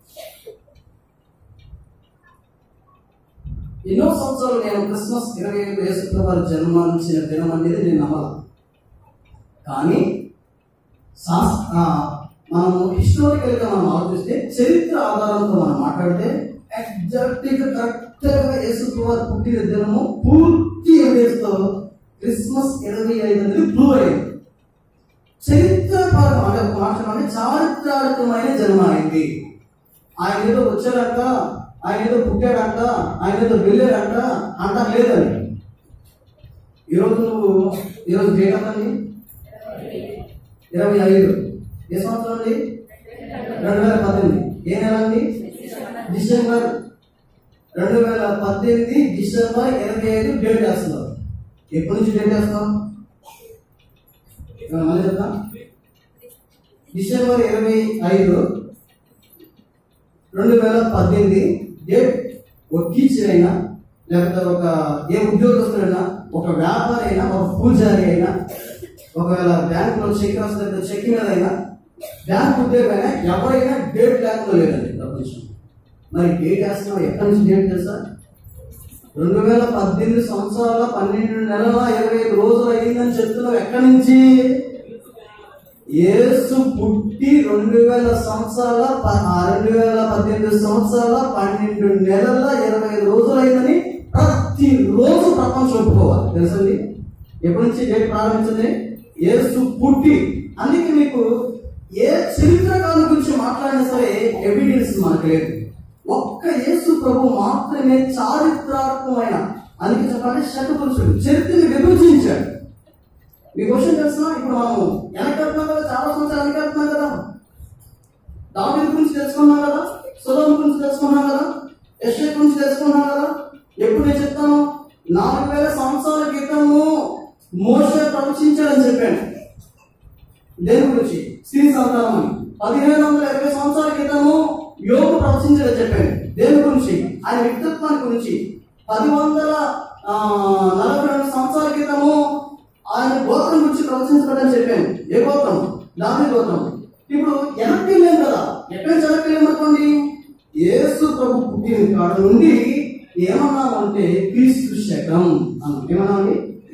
ఎన్నో సంవత్సరాలు నేను క్రిస్మస్ ఇరవై ఏడు యేసుక్రీస్తు వారి జన్మించిన దినం అనేది నేను నమ్మల కానీ శాస్- ఆ, మనము హిస్టారికల్ గా మనం ఆలోచిస్తే చరిత్ర ఆధారంతో మనం మాట్లాడితే ఎగ్జాక్ట్ గా కరెక్ట్ గా యేసుక్రీస్తు వారు పుట్టిన దినము పూర్తి ఎవిడెన్స్ తో క్రిస్మస్ ఇరవై ఐదు అనేది ప్రూవ్ అయింది చరిత్రపరం అంటే ఒక మాట అంటే చారిత్రాత్మకమైన జన్మ అయింది ఆయన ఏదో వచ్చాడంట ఆయన ఏదో పుట్టాడంట ఆయన ఏదో వెళ్ళాడంట అంట లేదండి ఈరోజు నువ్వు ఈరోజు డేట్ ఎంతండి ఇరవై ఐదు ఏ సంవత్సరం అండి రెండు వేల పద్దెనిమిది ఏ నెల అండి డిసెంబర్ రెండు వేల పద్దెనిమిది డిసెంబర్ ఇరవై ఐదు డేట్ వేస్తున్నారు ఎప్పటి నుంచి డేట్ వేస్తాం ఏమన్నా మళ్ళీ చెప్తా డిసెంబర్ ఇరవై ఐదు రెండు వేల పద్దెనిమిది డేట్ ఒక టీచర్ అయినా లేకపోతే ఒక ఏ ఉద్యోగస్తుడైనా ఒక వ్యాపారి అయినా ఒక పూజారి అయినా ఒకవేళ బ్యాంకులో చెక్ రాస్తే చెక్ మీద అయినా బ్యాంక్ ఉద్యోగం అయినా ఎవరైనా డేట్ లేకుండా లేదండి ప్రపంచం మరి డేట్ వేస్తున్నాం ఎక్కడి నుంచి డేట్ తెలుసా రెండు వేల పద్దెనిమిది సంవత్సరాల పన్నెండు నెలల ఇరవై ఐదు రోజులు అయిందని చెప్తున్నావు ఎక్కడి నుంచి యేసు పుట్టి రెండు వేల సంవత్సరాల ప- ఆ రెండు వేల పద్దెనిమిది సంవత్సరాల పన్నెండు నెలల ఇరవై ఐదు రోజులు అయిందని ప్రతి రోజు ప్రపంచం ఒప్పుకోవాలి తెలుసండి ఎప్పటి నుంచి డేట్ ప్రారంభించింది యేసు పుట్టి అందుకే మీకు ఏ చరిత్రకారుల గురించి మాట్లాడినా సరే ఎవిడెన్స్ మనకు లేదు ఒక్క యేసు ప్రభు మాత్రమే చారిత్రాత్మకమైన అందుకే చెప్పాలంటే శతపురుషుడు చరిత్రని విభజించాడు మీ క్వశ్చన్ తెలుసా ఇప్పుడు మనం వెనకెళ్తున్నాం కదా చాలా సంవత్సరాలు వెనకెళ్తున్నాం కదా దావీదు గురించి తెలుసుకున్నాం కదా సులోం గురించి తెలుసుకున్నాం కదా యశ్వ గురించి తెలుసుకున్నాం కదా ఎప్పుడు నేను చెప్తాను నాలుగు వేల సంవత్సరాల క్రితము మోస ప్రవచించాడని చెప్పాను దేని గురించి స్త్రీ సంతానం అని పదిహేను వందల ఇరవై సంవత్సరాల క్రితము యోగు ప్రవచించాడని చెప్పాను దేని గురించి ఆయన వ్యక్తిత్వాన్ని గురించి పది వందల ఆ, నలభై రెండు సంవత్సరాల క్రితము ఆయన గోత్రం గురించి ప్రవచించబడని చెప్పాను ఏ గోత్రం దాని గోత్రం ఇప్పుడు వెనక్కి వెళ్ళాం కదా ఎక్కడి నుంచి వెనక్కి వెళ్ళాం అనుకోండి యేసు ప్రభు పుట్టిన కాడ నుండి ఏమన్నామంటే క్రీస్తు శకం అన్నాం ఏమన్నామండి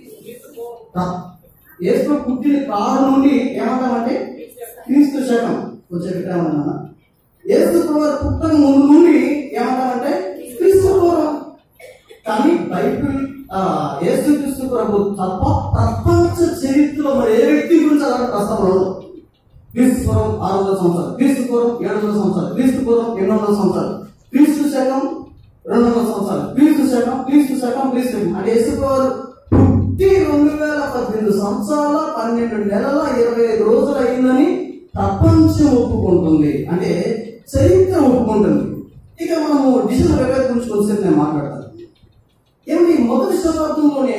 త- యేసు పుట్టిన కాడ నుండి ఏమంటామంటే క్రీస్తు శకం వచ్చే విగ్రహం యేసు ప్రభు పుట్టక ముందు నుండి ఏమంటామంటే క్రీస్తు పూర్వం కానీ బైబిల్ ఆ, యేసుక్రీస్తు ప్రభు తప్ప ప్రపంచ చరిత్రలో మరి ఏ వ్యక్తి గురించి అలాంటి ప్రస్తావన ఉండదు క్రీస్తు పూర్వం ఆరు వందల సంవత్సరాలు క్రీస్తు పూర్వం ఏడు వందల సంవత్సరాలు క్రీస్తు పూర్వం ఎనిమిది వందల సంవత్సరాలు క్రీస్తు శకం రెండు వందల సంవత్సరాలు క్రీస్తు శకం క్రీస్తు శకం క్రీస్తు శకం అంటే యేసు ప్రభు పుట్టి రెండు వేల పద్దెనిమిది సంవత్సరాల పన్నెండు నెలల ఇరవై ఐదు రోజులు అయిందని ప్రపంచం ఒప్పుకుంటుంది అంటే చరిత్ర ఒప్పుకుంటుంది ఇక మనము డిసెంబర్ ఇరవై ఐదు గురించి కొంచెం నేను మాట్లాడతాను ఏమిటి మొదటి శతాబ్దంలోనే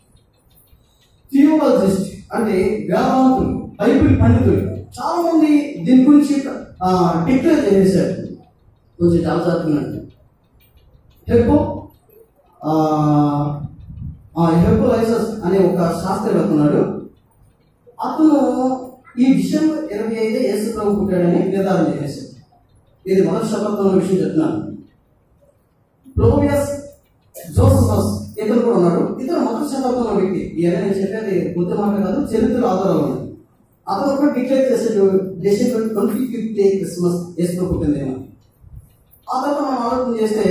థియోలజిస్ట్ అంటే వేదాంతులు బైబిల్ పండితులు చాలా మంది దీని గురించి డిక్లేర్ చేసేసారు కొంచెం చాలా చదువుతున్నాను హెప్పో హెపోలైసస్ అనే ఒక శాస్త్రవేత్త ఉన్నాడు అతను ఈ డిసెంబర్ ఇరవై ఐదు యేసు ప్రభు పుట్టాడని నిర్ధారణ చేశాడు ఇది మొదటి శతాబ్దంలో విషయం చెప్తున్నాను ప్లోవియస్ జోసఫస్ ఇతను కూడా ఉన్నాడు ఇతను మొదటి శతాబ్దంలో వ్యక్తి ఈయన నేను చెప్పేది బుద్ధ మాట కాదు చరిత్ర ఆధారాలు ఉన్నాయి అతను కూడా డిక్లేర్ చేసాడు December twenty fifth day Christmas యేసు పుట్టిందేమో ఆ తర్వాత మనం ఆలోచన చేస్తే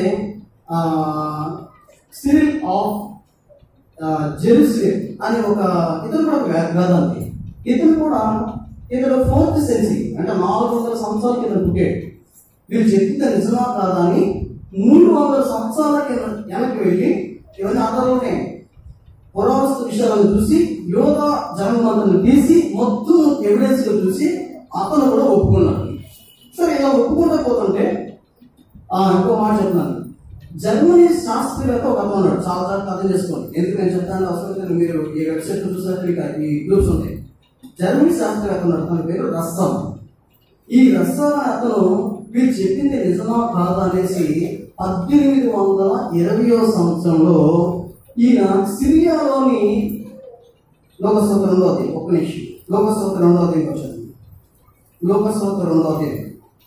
సిరిల్ ఆఫ్ జెరూసలేం అని ఒక ఇతను కూడా ఒక వే- వేదాంతి ఇతను కూడా ఇతను ఫోర్త్ సెంచరీ అంటే నాలుగు వందల సంవత్సరాల కింద పుట్టాడు వీళ్ళు చెప్పింది నిజమా కాదా అని మూడు వందల సంవత్సరాల కింద వెనక్కి వెళ్ళి ఇవన్నీ ఆధారంలోనే పురావస్తు విషయాలను చూసి యోగ జన్మంతను తీసి మొత్తం ఎవిడెన్స్ చూసి అతను కూడా ఒప్పుకున్నాడు సరే ఇలా ఒప్పుకుంటూ పోతుంటే ఆ, ఇంకో మాట చెప్తున్నాను జర్మనీ శాస్త్రవేత్త ఒక అతను ఉన్నాడు చాలా చాలా అర్థం చేసుకోండి ఎందుకు నేను చెప్తాను అవసరం లేదు మీరు ఈ వెబ్సైట్ చూసినట్టు ఇక ఈ గ్రూప్స్ ఉంటాయి జర్మనీ శాస్త్రవేత్త ఉన్నాడు తన పేరు రస్సం ఈ రస్సం అతను వీరు చెప్పింది నిజమా కాదా అనేసి పద్దెనిమిది వందల ఇరవయో సంవత్సరంలో ఈయన సిరియాలోని లోకసూత్ర రెండవ అధ్యాయం ఒక్క నిమిషం లోకసూత్ర రెండవ అధ్యాయం వచ్చాను లోకసూత్ర రెండవ అధ్యాయం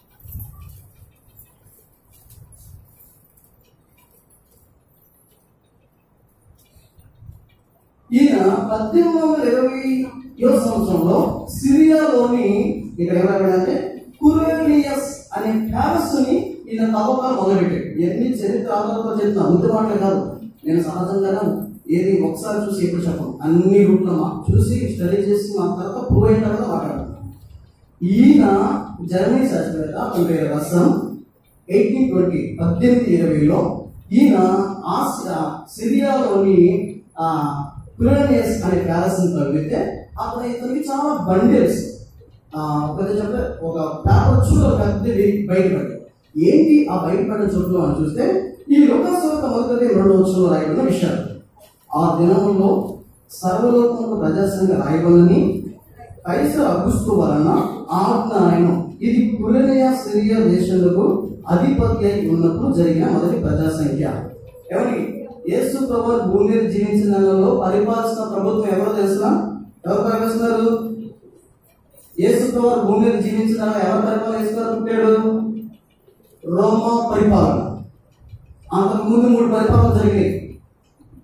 ఈయన పద్దెనిమిది వందల ఇరవై సంవత్సరంలో సిరియాలోని ఇక్కడ ఎవరంటే కురేలియస్ అనే ప్యాలెస్ ని ఈయన తవ్వకాలు మొదలుపెట్టాడు ఎన్ని చరిత్ర ఆధారాలతో చెప్తున్నా ముందు మాటలు కాదు నేను సహజంగా ఏది ఒకసారి చూసి ఎప్పుడు చెప్పను అన్ని రూట్లో మా చూసి స్టడీ చేసి మా తర్వాత ప్రూవ్ అయిన తర్వాత మాట్లాడతాను ఈయన జర్మనీ శాస్త్రవేత్త అతని పేరు రసం ఎయిటీన్ ట్వంటీ పద్దెనిమిది ఇరవైలో ఈయన ఆసియా సిరియాలోని ఆ కురేనియస్ అనే ప్యాలెస్ తగ్గితే అతను ఇతనికి చాలా బండిల్స్ ఒక చెప్పే ఒక పేపర్ చుట్టూ పెద్దది బయటపడి ఏంటి ఆ బయటపడిన చుట్టూ అని చూస్తే ఈ లోకసభ మొదటి రెండు వచ్చులో రాయబడిన విషయాలు ఆ దినంలో సర్వలోకములకు ప్రజాసంగా రాయబడినని కైసర్ అగుస్తు వలన ఆజ్ఞ ఆయన ఇది కురేనియా సిరియా దేశాలకు అధిపతి అయి ఉన్నప్పుడు జరిగిన మొదటి ప్రజా సంఖ్య ఎవరి యేసు ప్రభు భూమి మీద జీవించిన నెలలో పరిపాలిస్తున్న ప్రభుత్వం ఎవరో తెలుసునా ఎవరు పరిపాలిస్తున్నారు యేసు ప్రభు భూమి మీద జీవించిన నెలలో ఎవరు పరిపాలన చేస్తున్నారు పుట్టాడు రోమా పరిపాలన అంతకు ముందు మూడు పరిపాలన జరిగాయి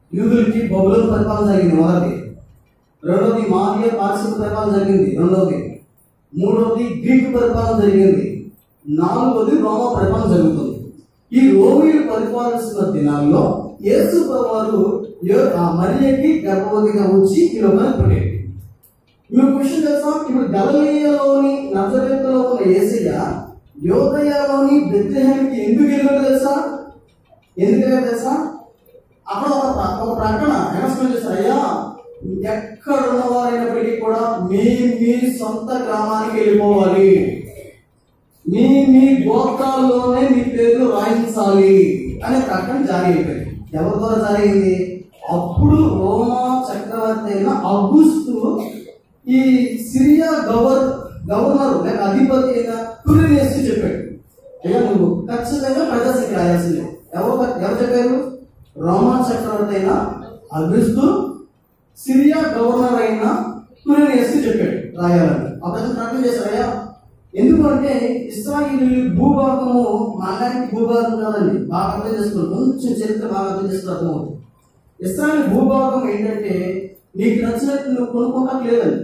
యూదులకి బబులను పరిపాలన జరిగింది మొదటిది రెండవది మాదియ పార్శ్వ పరిపాలన జరిగింది రెండవది మూడవది గ్రీకు పరిపాలన జరిగింది నాలుగవది రోమా పరిపాలన జరుగుతుంది ఈ రోమిలు పరిపాలిస్తున్న దినాల్లో యేసు వారు మరియకి గర్భవతిగా ఉంచి ఈ లోకానికి పుట్టాడు మీకు క్వశ్చన్ తెలుసా ఇప్పుడు గలలీయలోని నజరేతులో ఉన్న ఏసయ్య యోదయలోని బెత్లెహేమ్కి ఎందుకు వెళ్ళాడు తెలుసా ఎందుకు వెళ్ళాడు తెలుసా అక్కడ ఒక ప్ర- ఒక ప్రకటన అనౌన్స్మెంట్ చేశారు అయ్యా ఎక్కడ ఉన్నవారైనప్పటికీ కూడా మీ మీ సొంత గ్రామానికి వెళ్ళిపోవాలి మీ మీ గోత్రాల్లోనే మీ పేర్లు రాయించాలి అనే ప్రకటన జారీ అయిపోయింది ఎవరి ద్వారా జారీ అయింది అప్పుడు రోమా చక్రవర్తి అయిన అగుస్తు ఈ సిరియా గవర్ గవర్నర్ లేక అధిపతి అయిన కురినేసి చెప్పాడు అయ్యా నువ్వు ఖచ్చితంగా ప్రజాసంఖ్య రాయాల్సిందే ఎవరు ఎవరు చెప్పారు రోమా చక్రవర్తి అయిన అగుస్తు సిరియా గవర్నర్ అయిన కురినేసి చెప్పాడు రాయాలని ఆ ప్రజలు ప్రకటన చేశారయ్యా ఎందుకంటే ఇస్రాయిల్ భూభాగము మనలాంటి భూభాగం కాదండి బాగా అర్థం చేసుకోండి కొంచెం చరిత్ర బాగా అర్థం చేసుకుని అర్థమవుతుంది ఇస్రాయిల్ భూభాగం ఏంటంటే నీకు నచ్చినట్టు నువ్వు కొనుక్కుంటా లేదండి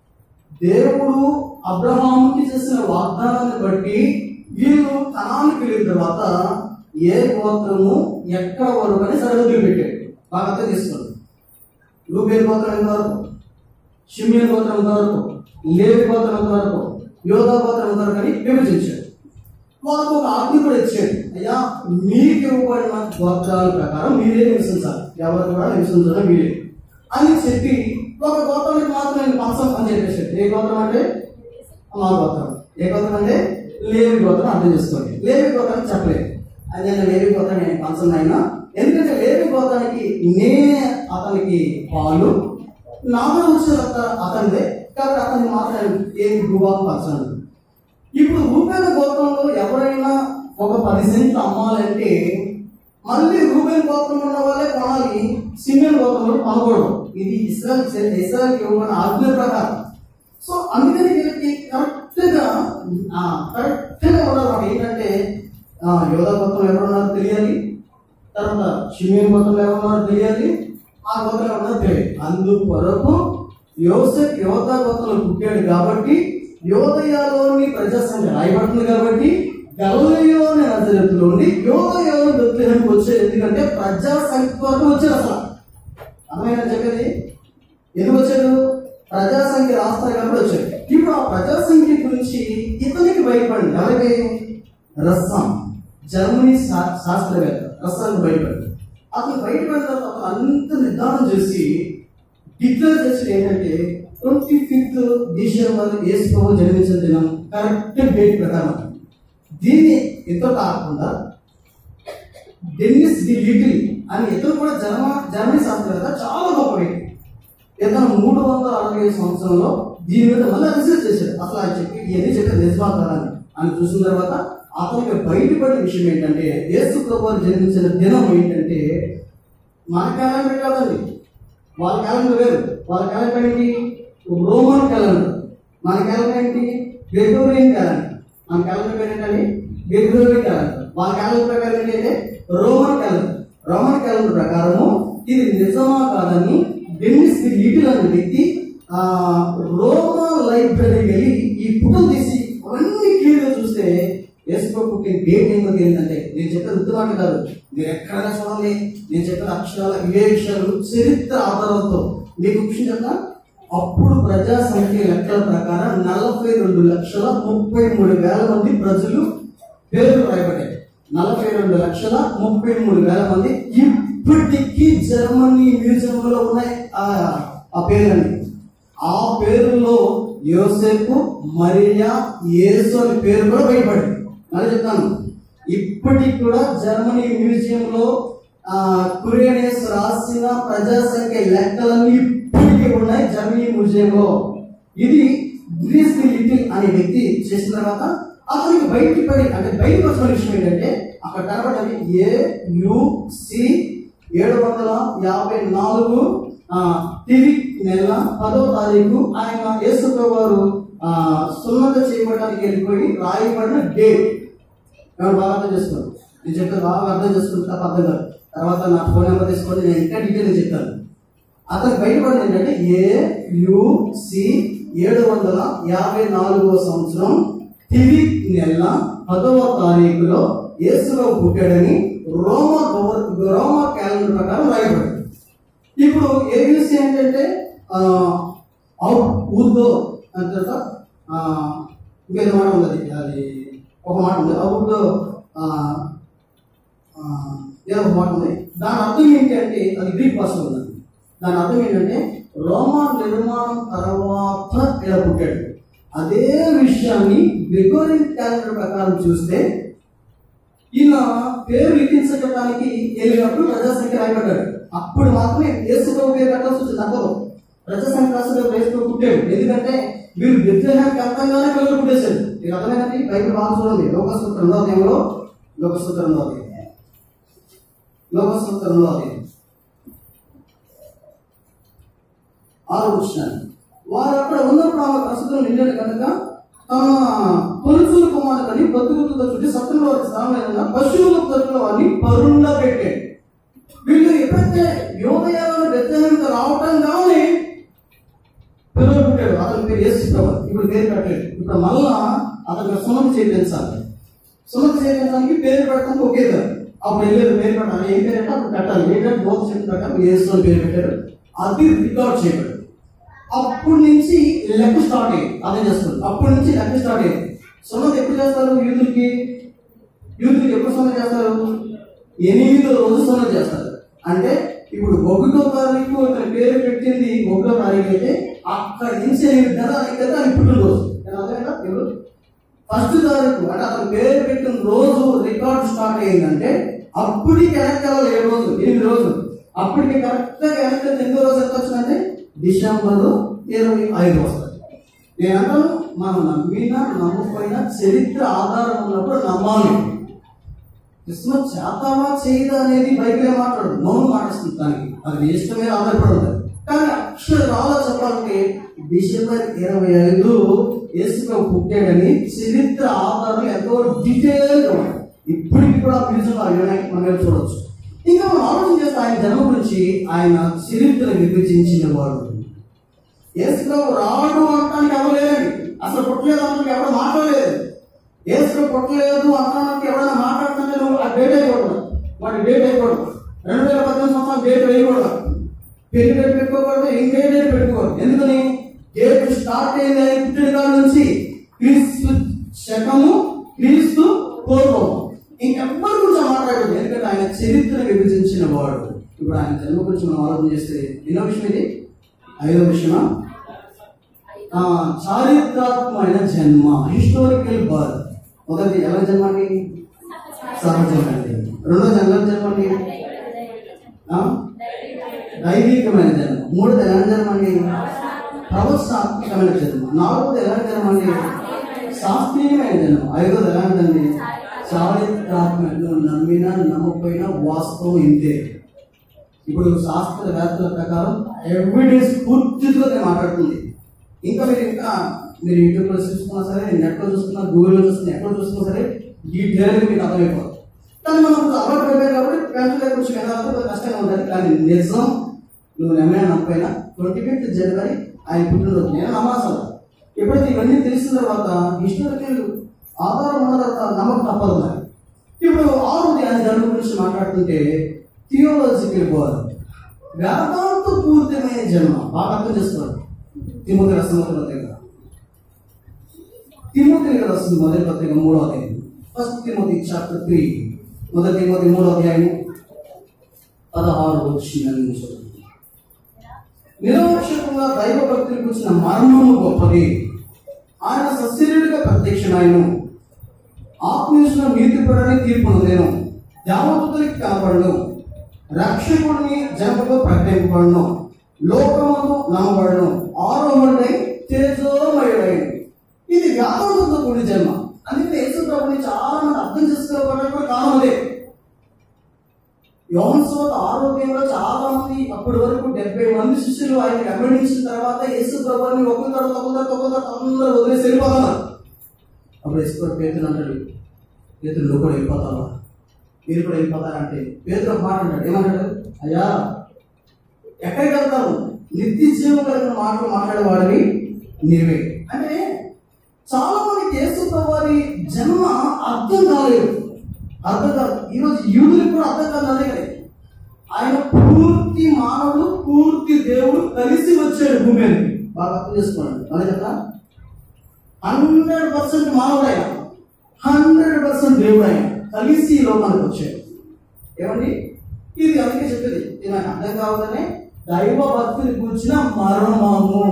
దేవుడు అబ్రహాముకి చేసిన వాగ్దానాన్ని బట్టి వీళ్ళు తనానికి వెళ్ళిన తర్వాత ఏ గోత్రము ఎక్కడ వరకు అని సరిహద్దులు పెట్టాడు బాగా అర్థం చేసుకోండి రూపేల్ గోత్రం ఎంతవరకు షిమ్యన్ గోత్రం ఎంతవరకు లేవి గోత్రం ఎంతవరకు యోధా గోత్రం ఎంతవరకు అని విభజించాడు వాళ్ళకు ఒక ఆజ్ఞ కూడా ఇచ్చాడు అయ్యా మీకు ఇవ్వబడిన గోత్రాల ప్రకారం మీరే నివసించాలి ఎవరు కూడా నివసించడం మీరే అని చెప్పి ఒక గోత్రానికి మాత్రం నేను పంచం అని చెప్పేసాడు ఏ గోత్రం అంటే మా గోత్రం ఏ గోత్రం అంటే లేవి గోత్రం అర్థం చేసుకోండి లేవి గోత్రం చెప్పలేదు అది నేను లేవి గోత్రం నేను పంచం అయినా ఎందుకంటే లేవి గోత్రానికి నేనే అతనికి పాలు నాతో వచ్చిన అతనిదే కాబట్టి అతన్ని మాత్రం ఏమి భూభాగం పంచాను ఇప్పుడు రూపేణ గోత్రంలో ఎవరైనా ఒక పది సెంట్లు అమ్మాలంటే మళ్ళీ రూపేణ గోత్రంలో ఉన్న వాళ్ళే కొనాలి సిమియన్ గోత్రంలో కొనకూడదు ఇది ఇస్రాయల్ ఇస్రాయల్ ఇవ్వబడిన ఆజ్ఞ ప్రకారం సో అందుకని వీళ్ళకి కరెక్ట్ గా కరెక్ట్ గా ఉండాలి ఏంటంటే ఆ, యోధా గోత్రం ఎవరున్నారో తెలియాలి తర్వాత షిమియన్ గోత్రంలో ఎవరున్నారో తెలియాలి ఆ గోత్రం ఎవరున్నారో తెలియాలి అందుకొరకు యోసెఫ్ యోధా గోత్రంలో పుట్టాడు కాబట్టి యోదయాలోని ప్రజాసంఖ్య రాయబడుతుంది కాబట్టి గలలీలోని నజరత్తులోని యోదయాలో బెత్లెహేమ్కి వచ్చాడు ఎందుకంటే ప్రజాసంఖ్య కొరకు వచ్చాడు అసలు అర్థమైనా చెప్పేది ఎందుకు వచ్చాడు ప్రజాసంఖ్య రాస్తారు కాబట్టి వచ్చాడు ఇప్పుడు ఆ ప్రజాసంఖ్య గురించి ఇతనికి బయటపడింది ఎవరికి రస్సాం జర్మనీ శా- శాస్త్రవేత్త రస్సానికి బయటపడింది అతను బయటపడిన తర్వాత అతను అంత నిర్ధారణ చేసి డిక్లేర్ చేసేది ఏంటంటే ట్వంటీ ఫిఫ్త్ డిసెంబర్ యేసు ప్రభు జన్మించిన దినం కరెక్ట్ డేట్ ప్రకారం దీన్ని ఎంతో కాకుండా డెన్నిస్ ది లిటిల్ అని ఇతను కూడా జర్మ జర్మనీ శాస్త్రవేత్త చాలా గొప్ప వ్యక్తి ఇతను మూడు వందల అరవై ఐదు సంవత్సరంలో దీని మీద మళ్ళీ రీసెర్చ్ చేశాడు అసలు ఆయన చెప్పి ఇవన్నీ చెప్పి నిజమా కాదా అని అని చూసిన తర్వాత అతనికి బయటపడిన విషయం ఏంటంటే యేసు ప్రభు జన్మించిన దినం ఏంటంటే మన క్యాలెండర్ కాదండి వాళ్ళ క్యాలెండర్ వేరు వాళ్ళ క్యాలెండర్ ఏంటి రోమన్ క్యాలెండర్ మన క్యాలెండర్ ఏంటి గ్రెగోరియన్ క్యాలెండర్ మన క్యాలెండర్ పేరు ఏంటండి గ్రెగోరియన్ క్యాలెండర్ వాళ్ళ క్యాలెండర్ ప్రకారం ఏంటంటే రోమన్ క్యాలెండర్ రోమన్ క్యాలెండర్ ప్రకారము ఇది నిజమా కాదని డెన్నిస్ ది లిటిల్ అనే వ్యక్తి ఆ రోమా లైబ్రరీ వెళ్ళి ఈ ఫోటో తీసి అవన్నీ క్లియర్ గా చూస్తే యేసుప్రభు పుట్టిన డేట్ ఏంటో ఏంటంటే నేను చెప్పిన రుద్దుమాట కాదు మీరు ఎక్కడైనా చూడండి నేను చెప్పిన అక్షరాల ఇవే విషయాలు చరిత్ర ఆధారంతో మీకు విషయం చెప్తా అప్పుడు ప్రజా సంఖ్య లెక్కల ప్రకారం నలభై రెండు లక్షల ముప్పై మూడు వేల మంది ప్రజలు పేర్లు రాయబడ్డాయి నలభై రెండు లక్షల ముప్పై మూడు వేల మంది ఇప్పటికీ జర్మనీ మ్యూజియంలో ఉన్నాయి ఆ ఆ పేర్లన్నీ ఆ పేరులో యోసేపు మరియా యేసు అనే పేరు కూడా బయటపడింది మళ్ళీ చెప్తాను ఇప్పటికి కూడా జర్మనీ మ్యూజియంలో ఆ కురేనియస్ రాసిన ప్రజా సంఖ్య లెక్కలన్నీ ఇప్పటికీ ఉన్నాయి జర్మనీ మ్యూజియంలో ఇది గ్రీస్ ది లిటిల్ అనే వ్యక్తి చేసిన తర్వాత అతనికి బయటికి పడి అంటే బయటకు వచ్చిన విషయం ఏంటంటే అక్కడ కనబడేది ఏ యుసి ఏడు వందల యాభై నాలుగు ఆ, తిరిగి నెల పదో తారీఖు ఆయన యేసు వారు సున్నత చేయబడడానికి వెళ్ళిపోయి రాయబడిన డేట్ ఎవరు బాగా అర్థం చేసుకోండి నేను చెప్తాను బాగా అర్థం చేసుకుంటే తప్ప అర్థం కాదు తర్వాత నా ఫోన్ నెంబర్ తీసుకొని నేను ఇంకా డీటెయిల్ చెప్తాను అతను బయటపడింది ఏంటంటే ఏ యుసి ఏడు వందల యాభై నాలుగవ సంవత్సరం తివి నెల పదవ తారీఖులో యేసులో పుట్టాడని రోమా గౌర- రోమా క్యాలెండర్ ప్రకారం రాయబడింది ఇప్పుడు ఏబిసి ఏంటంటే అవుట్ ఊర్దో అంత ఇంకేదో మాట ఉంది అది అది ఒక మాట ఉంది అవుట్ ఏదో ఒక మాట ఉంది దాని అర్థం ఏంటి అంటే అది గ్రీక్ భాషలో ఉందండి దాని అర్థం ఏంటంటే రోమా నిర్మాణం తర్వాత ఇలా పుట్టాడు అదే విషయాన్ని గ్రిగోరియన్ క్యాలెండర్ ప్రకారం చూస్తే ఈయన పేరు లిఖించడానికి వెళ్ళినప్పుడు ప్రజాసంఖ్య రాయబడ్డాడు అప్పుడు మాత్రమే యేసుప్రభు పేరు పెట్టాల్సి వచ్చింది అందరూ ప్రజాసంఖ్య రాష్ట్రంలో యేసుప్రభు పుట్టాడు ఎందుకంటే వీరు విద్యాహానికి అర్థంగానే పిల్లలు పుట్టేశారు మీకు అర్థమైనది బైబిల్ బాగా చూడండి లోకసూత్రం రెండో అధ్యాయంలో లోకసూత్రం రెండో అధ్యాయం లోకసూత్రం రెండో అధ్యాయం ఆరో విషయాన్ని వారు అక్కడ ఉన్నప్పుడు ఆమె ప్రస్తుతం నిండాడు కనుక తమ తొలుచూరు కుమారుని బతుకుతుందో చుట్టి సత్యంలో వారికి స్థానమైన పశువుల తరపుల వారిని పరుండ పెట్టాడు వీళ్ళు ఎప్పుడైతే యోదయాలను బెత్తహంతో రావటంగానే పిల్లలు పుట్టాడు అతని పేరు యేసు ప్రభు ఇప్పుడు పేరు పెట్టాడు ఇప్పుడు మళ్ళా అతనికి సుమతి చేయించాలి సుమతి చేయించడానికి పేరు పెట్టడానికి ఒకే దారి అప్పుడు వెళ్ళారు పేరు పెట్టాలి ఏం పేరు అంటే అప్పుడు పెట్టాలి ఏంటంటే మోసం చెప్పిన ప్రకారం యేసు అని పేరు పెట్టారు అది రికార్డ్ చేయబడి అప్పటి నుంచి లెక్క స్టార్ట్ అయ్యింది అదే చేస్తుంది అప్పటి నుంచి లెక్క స్టార్ట్ అయ్యింది సున్నతి ఎప్పుడు చేస్తారు యూదులకి యూదులకి ఎప్పుడు సున్నతి చేస్తారు ఎనిమిదో రోజు సున్నతి చేస్తారు అంటే ఇప్పుడు ఒకటో తారీఖు అతని పేరు పెట్టింది ఒకటో తారీఖు అయితే అక్కడ నుంచి ఎనిమిది నెలల అయితే అది పుట్టినరోజు నేను అర్థమైందా ఎవరు ఫస్ట్ తారీఖు అంటే అతను పేరు పెట్టిన రోజు రికార్డ్ స్టార్ట్ అయ్యిందంటే అప్పటికి వెనక్కి వెళ్ళాలి ఏడు రోజులు ఎనిమిది రోజులు అప్పటికి కరెక్ట్ గా వెనక్కి వెళ్తే ఎనిమిదో రోజు ఎంత వచ్చిందంటే డిసెంబర్ ఇరవై ఐదు వస్తుంది నేను అంటాను మనం నమ్మినా నమ్మకపోయినా చరిత్ర ఆధారం ఉన్నప్పుడు నమ్మాలి క్రిస్మస్ చేతావా చేయదా అనేది బైబిలే మాట్లాడు మౌనం మాట్లాడుతుంది దానికి అది నీ ఇష్టమే ఆధారపడదు కానీ అక్షరాల చెప్పాలంటే డిసెంబర్ ఇరవై ఐదు యేసులో పుట్టాడని చరిత్ర ఆధారం ఎంతో డీటెయిల్ గా ఉన్నాయి ఇప్పటికి కూడా మ్యూజియం ఉన్నాయి మనం చూడొచ్చు ఇంకా మనం ఆలోచన చేస్తే ఆయన జన్మ గురించి ఆయన చరిత్ర విభజించిన వాడు యేసులో రాడు అంటానికి అవ్వలేదండి అసలు పుట్టలేదు అంటానికి ఎవరు మాట్లాడలేదు యేసులో పుట్టలేదు అంటానికి ఎవరైనా మాట్లాడుతుంటే నువ్వు ఆ డేట్ అయిపోకూడదు వాడి డేట్ అయిపోకూడదు రెండు వేల పద్దెనిమిది సంవత్సరాలు డేట్ వేయకూడదు పెళ్లి డేట్ పెట్టుకోకూడదు ఇంకే డేట్ పెట్టుకోకూడదు ఎందుకని డేట్ స్టార్ట్ అయింది అని పుట్టిన కాడ నుంచి క్రీస్తు శకము క్రీస్తు పూర్వం ఇంకెవ్వరి గురించి మాట్లాడదు ఎందుకంటే ఆయన చరిత్ర విభజించిన వాడు ఇప్పుడు ఆయన జన్మ గురించి మనం ఆలోచన చేస్తే ఎన్నో విషయం ఇది ఐదో విషయమా ఆ, చారిత్రాత్మకమైన జన్మ హిస్టారికల్ బర్త్ మొదటి ఎలా జన్మ అండి సహజమండి రెండో జన్మ జన్మ అండి ఆ? దైవికమైన జన్మ మూడోది ఎలాంటి జన్మ అండి ప్రవత్సాత్మకమైన జన్మ నాలుగోది ఎలాంటి జన్మ అండి శాస్త్రీయమైన జన్మ ఐదోది ఎలాంటిదండి చారిత్రాత్మక నువ్వు నమ్మినా నమ్మకపోయినా వాస్తవం ఇంతే ఇప్పుడు శాస్త్రవేత్తల ప్రకారం ఎవిడెన్స్ పూర్తిగా నేను మాట్లాడుతుంది ఇంకా మీరు ఇంకా మీరు యూట్యూబ్లో చూసుకున్నా సరే నెట్లో చూసుకున్నా గూగుల్లో చూసుకున్నా ఎక్కడ చూసుకున్నా సరే డీటెయిల్ మీకు అర్థమైపోతుంది కానీ మనం ఇప్పుడు అలవాటు పడిపోయాం కాబట్టి వెంటనే కొంచెం వినాలంటే కొంచెం కష్టంగా ఉంటుంది కానీ నిజం నువ్వు నమ్మినా నమ్మకపోయినా ట్వంటీ ఫిఫ్త్ జనవరి ఆయన పుట్టినరోజు నేను నమ్మాల్సిన ఎప్పుడైతే ఇవన్నీ తెలిసిన తర్వాత హిస్టారికల్ ఆధారం ఉన్న తర్వాత నమ్మకం తప్పదు మరి ఇప్పుడు ఆరుది ఆయన జన్మ గురించి మాట్లాడుతుంటే థియోలాజికల్ బోధ వేదాంత పూర్తమైన జన్మ బాగా అర్థం చేసుకోవాలి తిమ్మతి రసం మొదటి పత్రిక తిమ్మతి రసం మొదటి పత్రిక మూడో అధ్యాయం ఫస్ట్ తిమ్మతి చాప్టర్ త్రీ మొదటి తిమ్మతి మూడో అధ్యాయం పదహారు వచ్చిందని చూడండి నిరవక్షకంగా దైవ భక్తులకు వచ్చిన మర్మము గొప్పది ఆయన సశరీరుగా ప్రత్యక్షమైన ఆత్మీయుల నీతిపడని తీర్పు నేను దేవదూతలకి కనబడను రక్షకుడిని జనపలో ప్రకటింపబడను లోకమును నమ్మబడను ఆరోహణుడై తేజోమయుడై ఇది వ్యాపారంతో కూడిన జన్మ అందుకే యేసు ప్రభుని చాలా మంది అర్థం చేసుకోవడానికి కూడా కారణం అదే యోహన్సోత ఆరోగ్యంలో చాలా మంది అప్పటి వరకు డెబ్బై మంది శిష్యులు ఆయన వెంబడించిన తర్వాత యేసు ప్రభుని ఒకరి తర్వాత ఒకరి తర్వాత ఒకరి తర్వాత అందరూ వదిలేసి వెళ్ళిపోతున్నారు అప్పుడు యేసు ప్రభు పేతులు అంటాడు పేతులు నువ్వు కూడా వెళ్ళిపోతావా మీరు కూడా వెళ్ళిపోతారంటే పేదలు ఒక మాట అంటాడు ఏమన్నాడు అయ్యా ఎక్కడికి వెళ్తావు నిత్య జీవం కలిగిన మాటలు మాట్లాడేవాడివి నీవే అంటే చాలా మంది యేసు వారి జన్మ అర్థం కాలేదు అర్థం కాదు ఈరోజు యూదులకు కూడా అర్థం కాదు అదే కదా ఆయన పూర్తి మానవుడు పూర్తి దేవుడు కలిసి వచ్చాడు భూమి మీదకి. బాగా అర్థం చేసుకోండి అదే కదా హండ్రెడ్ పర్సెంట్ మానవుడైన హండ్రెడ్ పర్సెంట్ దేవుడు ఆయన కలిసి ఈ లోకానికి వచ్చాడు ఏమండి ఇది అందుకే చెప్పేది ఇది నాకు అర్థం కావాలనే దైవ భక్తిని కూర్చిన మరణము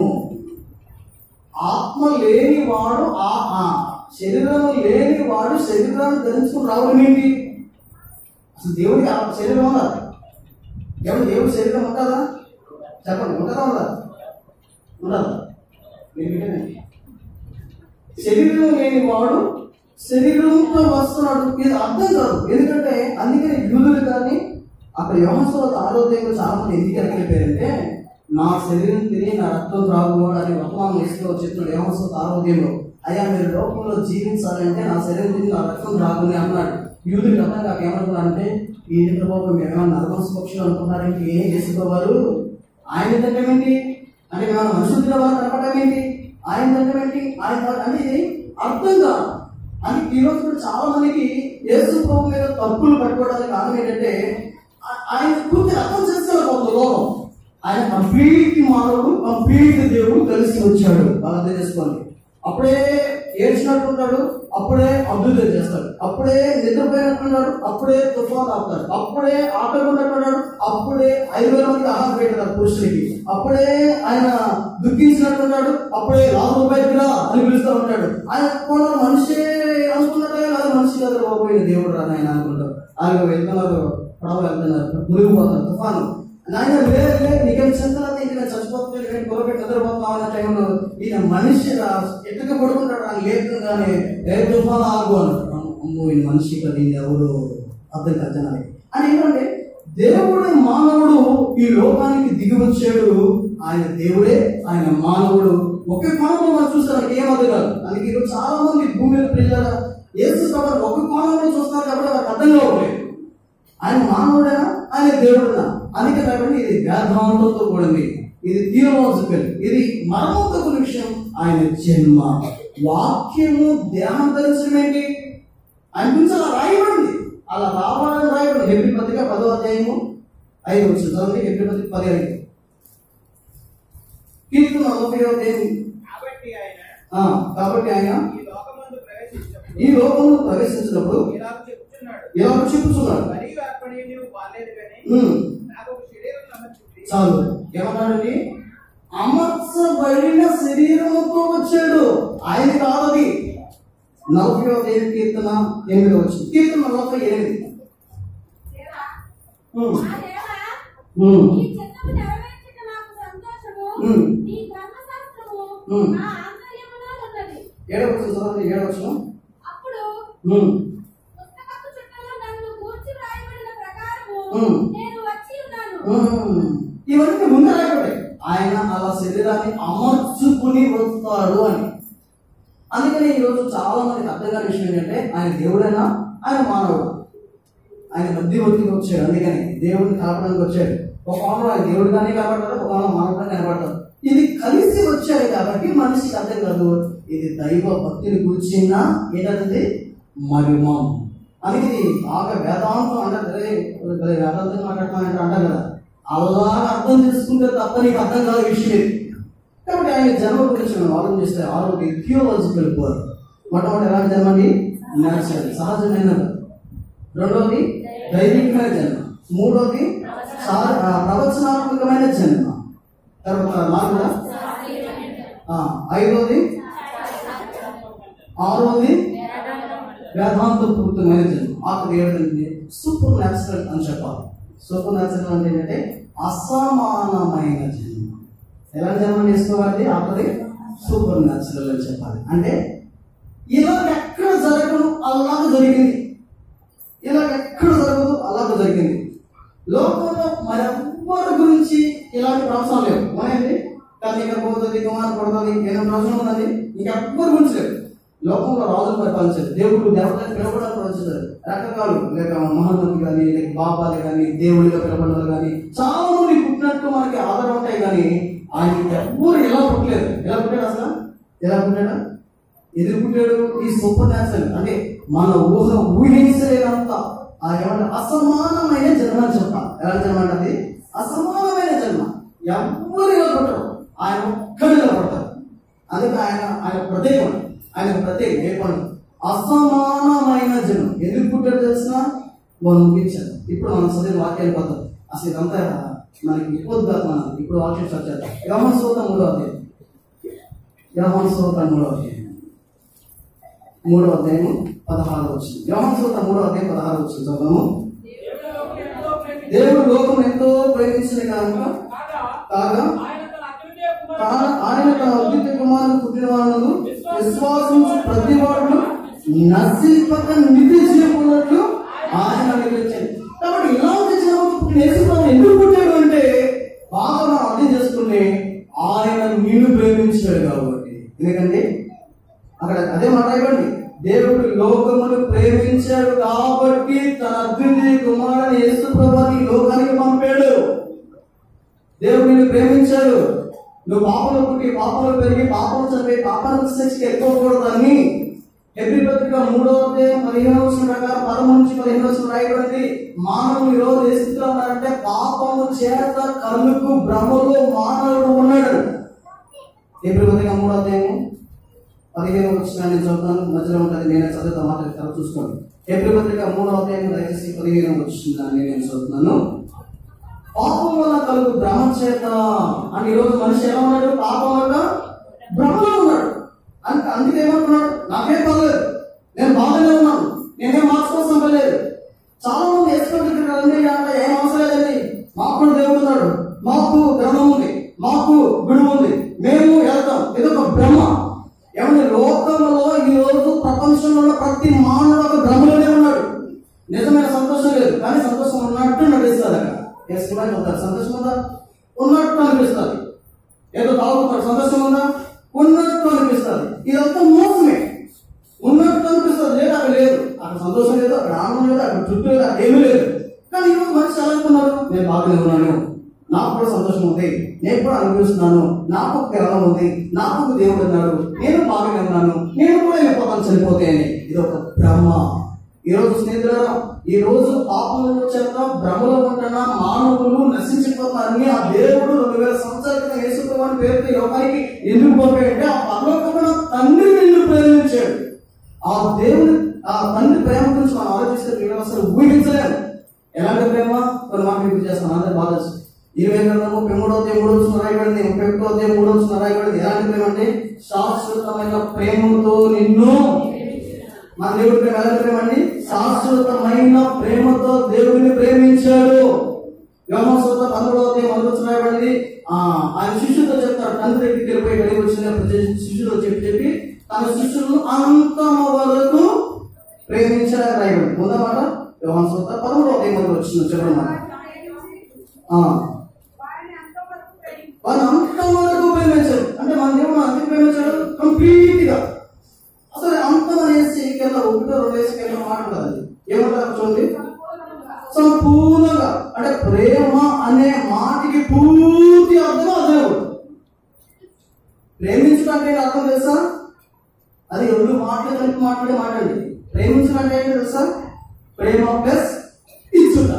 ఆత్మ లేని వాడు ఆ ఆ శరీరం లేని వాడు శరీరాన్ని ధరించుకుని రావడం ఏంటి అసలు దేవుడికి ఆ శరీరం ఉందా ఎవరు దేవుడి శరీరం ఉంటుందా చెప్పండి ఉంటుందా ఉందా ఉండదా మీరు వినండి. శరీరం లేని వాడు శరీరంతో వస్తున్నాడు ఇది అర్థం కాదు ఎందుకంటే అందుకని యూదులు కానీ అక్కడ యోహంలో ఆరోగ్యంలో చాలా మంది ఎందుకు అడిగిపోయారంటే నా శరీరం తిని నా రక్తం త్రాగువాడు అని వర్తమానం ఇస్తూ చెప్తున్నాడు యోహంలో ఆరోగ్యంలో అయ్యా మీరు లోకంలో జీవించాలంటే నా శరీరం తిని నా రక్తం త్రాగుని అన్నాడు యూదులు అర్థం కాక ఏమనుకున్నారంటే ఈ బాబు మేమేమన్నా నరవంశ పక్షులు అనుకున్నారంటే ఏం చేసుకోవారు ఆయన తింటమేంటి అంటే మేము మనుషులు తినవారు కనపడడం ఏంటి ఆయన తినడం ఏంటి ఆయన తాగడం- అంటే ఇది అర్థం కాదు అని ఈ రోజు కూడా చాలా మందికి యేసు ప్రభు మీద తప్పులు పట్టుకోవడానికి కారణం ఏంటంటే ఆ- ఆయన పూర్తి అర్థం చేసుకోలేకపోతుంది లోకం ఆయన కంప్లీట్ మానవుడు కంప్లీట్ దేవుడు కలిసి వచ్చాడు బాగా అర్థం చేసుకోండి అప్పుడే ఏడ్చినట్టుంటాడు అప్పుడే అద్భుతం చేస్తాడు అప్పుడే నిద్రపోయినట్టున్నాడు అప్పుడే తుఫాన్ ఆపుతాడు అప్పుడే ఆటకుంటున్నాడు అప్పుడే ఐదు వేల మంది ఆహారం పెట్టాడు పురుషులకి అప్పుడే ఆయన దుఃఖించినట్టున్నాడు అప్పుడే లాభం బయటరా అని పిలుస్తూ ఉంటాడు ఆయన కొందరు మనిషి అనుకున్నట్టే కదా మనిషి కదా పోయిన దేవుడు రా ఆయన అనుకుంటారు ఆయన వెళ్తున్నారు పడవ వెళ్తున్నారు మునిగిపోతారు తుఫాను నాయన లేదు లేదు నీకేం చింతలేదు ఇంక నేను చచ్చిపోతుంది నేను కొరపెట్టి నిద్రపోతున్నావు అన్న టైంలో ఈయన మనిషి రా ఎట్టుగా పడుకుంటాడు ఆయన లేకుండానే ఏ తుఫాను ఆగు అన్నాడు అమ్మో ఈయన మనిషి కదా ఈయన ఎవరు అర్థం కాదు జనానికి అని ఏంటంటే దేవుడే మానవుడు ఈ లోకానికి దిగి వచ్చాడు ఆయన దేవుడే ఆయన మానవుడు ఒకే కోణంలో మనం చూస్తానికి ఏం అర్థం కాదు అందుకే ఈరోజు చాలా మంది భూమి మీద ప్రజల యేసు ప్రభు ఒక కోణంలో చూస్తారు కాబట్టి వాళ్ళకి అర్థం కావట్లేదు ఆయన మానవుడేనా ఆయన దేవుడేనా అందుకే కాబట్టి ఇది వేదాంతంతో కూడింది ఇది థియోలాజికల్ ఇది మర్మోత్తమైన విషయం ఆయన జన్మ వాక్యము దేహం ధరించడం ఏంటి ఆయన గురించి అలా రాయబడింది అలా రావాలని రాయబడింది ఎప్పుడు పత్రిక పదో అధ్యాయము ఐదు వచ్చింది చదవండి ఎప్పుడు పత్రిక పది ఐదు కీర్తన నలభై అధ్యాయం కాబట్టి ఆయన ఆ, కాబట్టి ఆయన ఈ లోకమందు ప్రవేశించినప్పుడు ఈ లోకంలో ప్రవేశించినప్పుడు ఇలా చెప్తున్నాడు ఇలా చెప్పుచున్నాడు మరీ అర్పణి నువ్వు బాలేదు కానీ ఉమ్. నాకు ఒక శరీరం నమ్మచ్చింది చాలు ఏమన్నాడండి అమర్చబడిన శరీరముతో వచ్చాడు ఆయన కాదది నలభై ఐదు కీర్తన ఎనిమిది వచ్చింది కీర్తన నలభై ఎనిమిది దేవా, ఉమ్, మా దేవా, ఉమ్, నీ చిత్తము నెరవేర్చుట నాకు సంతోషము. ఉమ్. నీ ధర్మశాస్త్రము ఉమ్. నా ఆంతర్యములో ఉన్నది. ఏడవచ్చిన చదవండి ఏడవచ్చిన అప్పుడు ఉమ్, పుస్తకపు చుట్టలో నన్ను గూర్చి రాయబడిన ప్రకారము ఉమ్. నేను వచ్చి ఉన్నాను ఉమ్. ఇవన్నీ ముందు రాయబడ్డాయి ఆయన అలా శరీరాన్ని అమర్చుకుని వస్తాడు అని అందుకని ఈరోజు చాలా మందికి అర్థం కాని విషయం ఏంటంటే ఆయన దేవుడైనా ఆయన మానవుడు ఆయన మధ్యవర్తికి వచ్చాడు అందుకని దేవుడిని కాపాడడానికి వచ్చాడు ఒక కోణంలో ఆయన దేవుడిగానే కాపాడతాడు ఒక కోణంలో మానవుడిగా కనపడతాడు ఇది కలిసి వచ్చాడు కాబట్టి మనిషికి అర్థం కాదు ఇది దైవ భక్తిని కూర్చున్న ఏంటంటే మరిమం అందుకే ఇది బాగా వేదాంతం అంటారు "అరే, భలే వేదాంతం మాట్లాడతామంటే అంటారు కదా అలా అర్థం చేసుకుంటే తప్ప నీకు అర్థం కాదు విషయం ఇది. కాబట్టి ఆయన జన్మ గురించి మనం ఆలోచిస్తే ఆరోగ్య థియోలాజికల్ బర్త్ మొట్టమొదటి ఎలాంటి జన్మ అండి న్యాచురల్ సహజమైనది రెండవది దైవికమైన జన్మ మూడవది సా- ఆ, ప్రవచనాత్మకమైన జన్మ తర్వాత నాలుగోదా? ఆ ఐదవది ఆరోది వేదాంతపూర్తమైన జన్మ ఆఖరి ఏమిటంటే సూపర్ న్యాచురల్ అని చెప్పాలి సూపర్ న్యాచురల్ అంటే ఏంటంటే అసమానమైన జన్మ ఎలా జన్మ చేసుకోవాలి ఆఖరి సూపర్ న్యాచురల్ అని చెప్పాలి అంటే ఇలా ఎక్కడ జరగదు అలాగ జరిగింది ఇలా ఎక్కడ జరగదు అలాగ జరిగింది లోకంలో మరెవ్వరి గురించి ఇలాంటి ప్రవచనాలు లేవు ఉన్నాయండి కానీ ఇక్కడ పోతుంది కుమార్ పడుతుంది ఏదో ప్రవచనం ఉన్నది ఇంకెవ్వరి గురించి లేదు లోకంలో రాజులు పరిపాలించారు దేవుడు దేవతలకు పిలవడానికి పరిపాలించారు రకరకాలు లేక మహానతి కానీ లేక బాబాలు కానీ దేవుడిగా పిలవడం కానీ చాలా మంది పుట్టినట్టు మనకి ఆధారం ఉంటాయి కానీ ఆయన ఎవ్వరు ఎలా పుట్టలేదు ఎలా పుట్టాడు అసలు ఎలా పుట్టాడా ఎదురు పుట్టాడు ఈ సూపర్ న్యాచురల్ అంటే మన ఊహ ఊహించలేనంత ఆ ఏమంటే అసమానమైన జన్మ అని చెప్పాలి ఎలా జన్మ అంటే అది అసమానమైన జన్మ ఎవ్వరు ఇలా పుట్టరు ఆయన ఒక్కడు ఇలా పుడతారు అందుకే ఆయన ఆయన ప్రత్యేకం ఆయన ప్రత్యేకం ఏ పని అసమానమైన జన్మ ఎందుకు పుట్టాడు తెలిసిన మనం ముగించారు ఇప్పుడు మనం చదివిన వాక్యాలు పద్ధతి అసలు ఇదంతా మనకి ఉపోద్ఘాతం ఇప్పుడు వాక్యం చర్చారు యవన సూత మూడో అధ్యాయం యవన సూత మూడో అధ్యాయం మూడో అధ్యాయం పదహారు వచ్చింది యవన సూత మూడో అధ్యాయం పదహారు వచ్చింది చదువుదాము దేవుడు లోకం ఎంతో ప్రేమించిన కనుక కాగా తా- ఆయన తన అద్వితీయ కుమారుడు పుట్టిన వాళ్ళను విశ్వాసం ప్రతి వాడు నశింపక నిధి చేయకున్నట్లు ఆయన అనుగ్రహించాడు కాబట్టి ఇలాంటి జనం పుట్టిన యేసుప్రభు ఎందుకు పుట్టాడు అంటే బాగా మనం అర్థం చేసుకుని ఆయన నిన్ను ప్రేమించాడు కాబట్టి ఎందుకంటే అక్కడ అదే మాట ఇవ్వండి దేవుడు లోకమును ప్రేమించాడు కాబట్టి తన అద్వితీయ కుమారుని యేసు ప్రభాని లోకానికి పంపాడు దేవుడు నిన్ను ప్రేమించాడు నువ్వు పాపలు పుట్టి పాపలు పెరిగి పాపలు చదివి పాపాలకు శిక్షకి ఎక్కువకూడదని ఎబ్రి పత్రిక మూడో అధ్యాయం పదిహేను వచ్చిన ప్రకారం పదమూడు నుంచి పదిహేను వచ్చిన రాయబడింది మానవులు ఈ రోజు ఏ స్థితిలో ఉన్నారంటే పాపము చేత కళ్ళకు భ్రమలో మానవుడు ఉన్నాడు ఎబ్రి పత్రిక మూడో అధ్యాయం పదిహేను వచ్చిన నేను చదువుతాను మధ్యలో ఉంటుంది నేను చదువుతా మాట తర్వాత చూసుకోండి ఎబ్రి పత్రిక మూడో అధ్యాయం దయచేసి పదిహేను వచ్చిందని నేను చదువుతున్నాను పాపం వల్ల కలుగు భ్రమ చేత అని ఈరోజు మనిషి ఎలా ఉన్నాడు పాపం వల్ల భ్రమలో ఉన్నాడు అంటే అందుకే ఏమంటున్నాడు నాకేం పర్లేదు నేను బాగానే ఉన్నాను నేనేం మార్చుకోవాల్సిన పని లేదు చాలా మంది ఎక్స్పెక్ట్ రండి అంటే ఏం అవసరం లేదండి మాకు కూడా దేవుడు ఉన్నాడు మాకు గ్రంథం ఉంది మాకు గుడి ఉంది మేము వెళ్తాం ఇది ఒక భ్రమ ఏమంటే లోకంలో ఈ రోజు ప్రపంచంలో ఉన్న ప్రతి మానవుడు ఒక భ్రమలోనే ఉన్నాడు నిజమైన సంతోషం లేదు కానీ సంతోషం ఉన్నట్టు నటిస్తారు అక్కడ వేసుకున్నాను ఉంటారు సంతోషం ఉందా ఉన్నట్టు అనిపిస్తుంది ఏదో తాగుతారు సంతోషం ఉందా ఉన్నట్టు అనిపిస్తుంది ఇదంతా మోసమే ఉన్నట్టు అనిపిస్తుంది లేదు అక్కడ లేదు అక్కడ సంతోషం లేదు అక్కడ ఆనందం లేదు అక్కడ చుట్టూ లేదు అక్కడ ఏమీ లేదు కానీ ఈరోజు మనిషి ఎలా అనుకున్నారు నేను బాగానే ఉన్నాను నాకు కూడా సంతోషం ఉంది నేను కూడా అనుభవిస్తున్నాను నాకు ఒక గ్రహం ఉంది నాకు ఒక దేవుడు ఉన్నాడు నేను బాగానే ఉన్నాను నేను కూడా వెళ్ళిపోతాను చనిపోతే అని ఇది ఒక భ్రమ ఈ రోజు స్నేహితులారా ఈ రోజు పాపముల చేత భ్రమలో ఉంటున్న మానవులు నశించిపోతారని ఆ దేవుడు రెండు వేల సంవత్సరాల క్రితం యేసుప్రభు పేరుతో ఈ లోకానికి ఎందుకు పంపాడంటే ఆ పరలోకమైన తండ్రి నిన్ను ప్రేమించాడు ఆ దేవుని ఆ తండ్రి ప్రేమ గురించి మనం ఆలోచిస్తే మీరు అసలు ఊహించలేము ఎలాంటి ప్రేమ కొన్ని మాట మీకు చేస్తాను అందరు బాగా తెలుసు. ఇరవై గ్రంథం ముప్పై మూడో అధ్యాయం మూడో వచ్చిన రాయబడింది ముప్పై ఒకటో అధ్యాయం మూడో వచ్చిన రాయబడింది ఎలాంటి ప్రేమ అంటే శాశ్వతమైన ప్రేమతో నిన్ను మన దేవుడి ప్రేమ ఎలాంటి ప్రేమ అండి శాశ్వతమైన ప్రేమతో దేవుడిని ప్రేమించాడు యోమోత్సవ పదమూడవ అధ్యాయం మొదటి వచ్చిన రాయబడింది ఆ ఆయన శిష్యులతో చెప్తారు తండ్రి దగ్గరికి వెళ్ళిపోయి వెళ్ళి వచ్చిన ప్రతి శిష్యులతో చెప్పి చెప్పి తన శిష్యులను అంతమ వరకు ప్రేమించాలని రాయబడింది ఉందన్నమాట యోమోత్సవ పదమూడవ అధ్యాయం మొదటి వచ్చిన చెప్పడం మాట ఆ, వారిని అంతవరకు ప్రేమించు. వాళ్ళు అంతవరకు ప్రేమించారు అంటే మన దేవుడు అంత ప్రేమించాడు కంప్లీట్ గా అసలు అంతం అనేసి కింద ఒకటో రెండు వేసి కింద మాట ఉంటుంది ఏమంటారు చూడండి సంపూర్ణంగా అంటే ప్రేమ అనే మాటకి పూర్తి అర్థం ఆ దేవుడు ప్రేమించడం అంటే ఏంటి అర్థం తెలుసా అది రెండు మాటలు కలిపి మాట్లాడే మాట్లాడి ప్రేమించడం అంటే ఏంటి తెలుసా ప్రేమ ప్లస్ ఇచ్చుట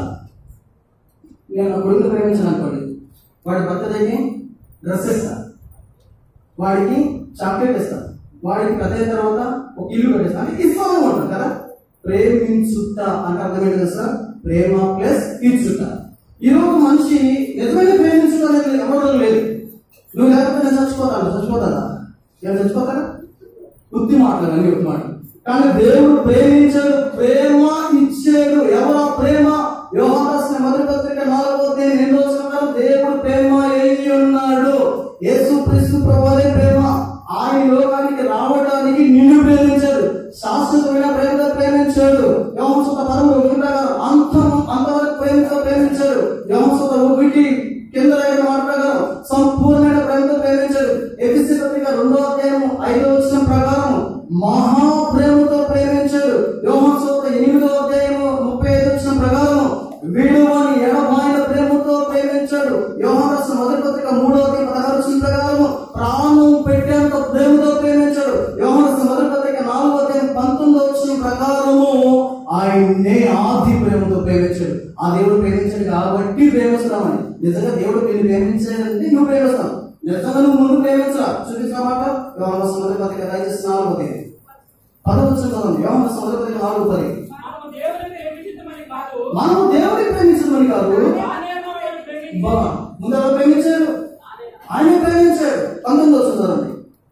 నేను నా కొడుకుని ప్రేమించాను అనుకోండి వాడి బర్త్డేకి డ్రెస్ ఇస్తాను వాడికి చాక్లెట్ ఇస్తాను వాడికి పెద్ద అయిన తర్వాత ఒక ఇల్లు కట్టిస్తాను అంటే ఇస్తాను అంటారు కదా ప్రేమించుట అంటే అర్థం ఏంటి తెలుసా ప్రేమ ప్లస్ ఇచ్చుట ఈ రోజు మనిషి నిజమైన ప్రేమించుట అనేది ఎవరిలో లేదు నువ్వు లేకపోతే నేను చచ్చిపోతాను చచ్చిపోతాదా నేను చచ్చిపోతారా బుద్ధి మాటలు అన్ని ఒక మాట కానీ దేవుడు ప్రేమించాడు ప్రేమ ఇచ్చాడు ఎవరా ప్రేమ యోహాన్ మొదటి పత్రిక నాలుగో అధ్యాయం ఎన్నో వచనం దేవుడు ప్రేమ ఏమి ఉన్నాడు యేసు క్రీస్తు ప్రభువే ప్రేమ ఆయన లోకానికి రావడానికి నిన్ను ప్రేమించాడు శాశ్వతమైన ప్రేమతో ప్రేమించాడు యోహంసత పదమూడు ఒకటి ప్రకారం అంతం అంతవరకు ప్రేమతో ప్రేమించాడు యోహంసత ఒకటి కింద రాయడం మాట ప్రకారం సంపూర్ణమైన ప్రేమతో ప్రేమించాడు ఎఫ్ఎస్సి పత్రిక రెండో అధ్యాయం ఐదో వచ్చిన ప్రకారం మహా ఆది ప్రేమతో ప్రేమించాడు ఆ దేవుడు ప్రేమించాడు కాబట్టి ప్రేమిస్తామని నిజంగా దేవుడు నిన్ను ప్రేమించాడంటే నువ్వు ప్రేమిస్తావు నిజంగా నువ్వు ముందు ప్రేమించరా చూపించిన మాట వ్యవహార సముద్ర పత్రిక దయచేసి నాలుగు పది పదవచ్చు చదవండి వ్యవహార సముద్ర పత్రిక నాలుగు పది మనము దేవుని ప్రేమించమని కాదు మనము దేవుడిని ప్రేమించమని కాదు ఆయనేమో మనల్ని ప్రేమించి బా, ముందు ఎవరు ప్రేమించాడు ఆయన ప్రేమించాడు పంతొమ్మిది వచ్చి చదవండి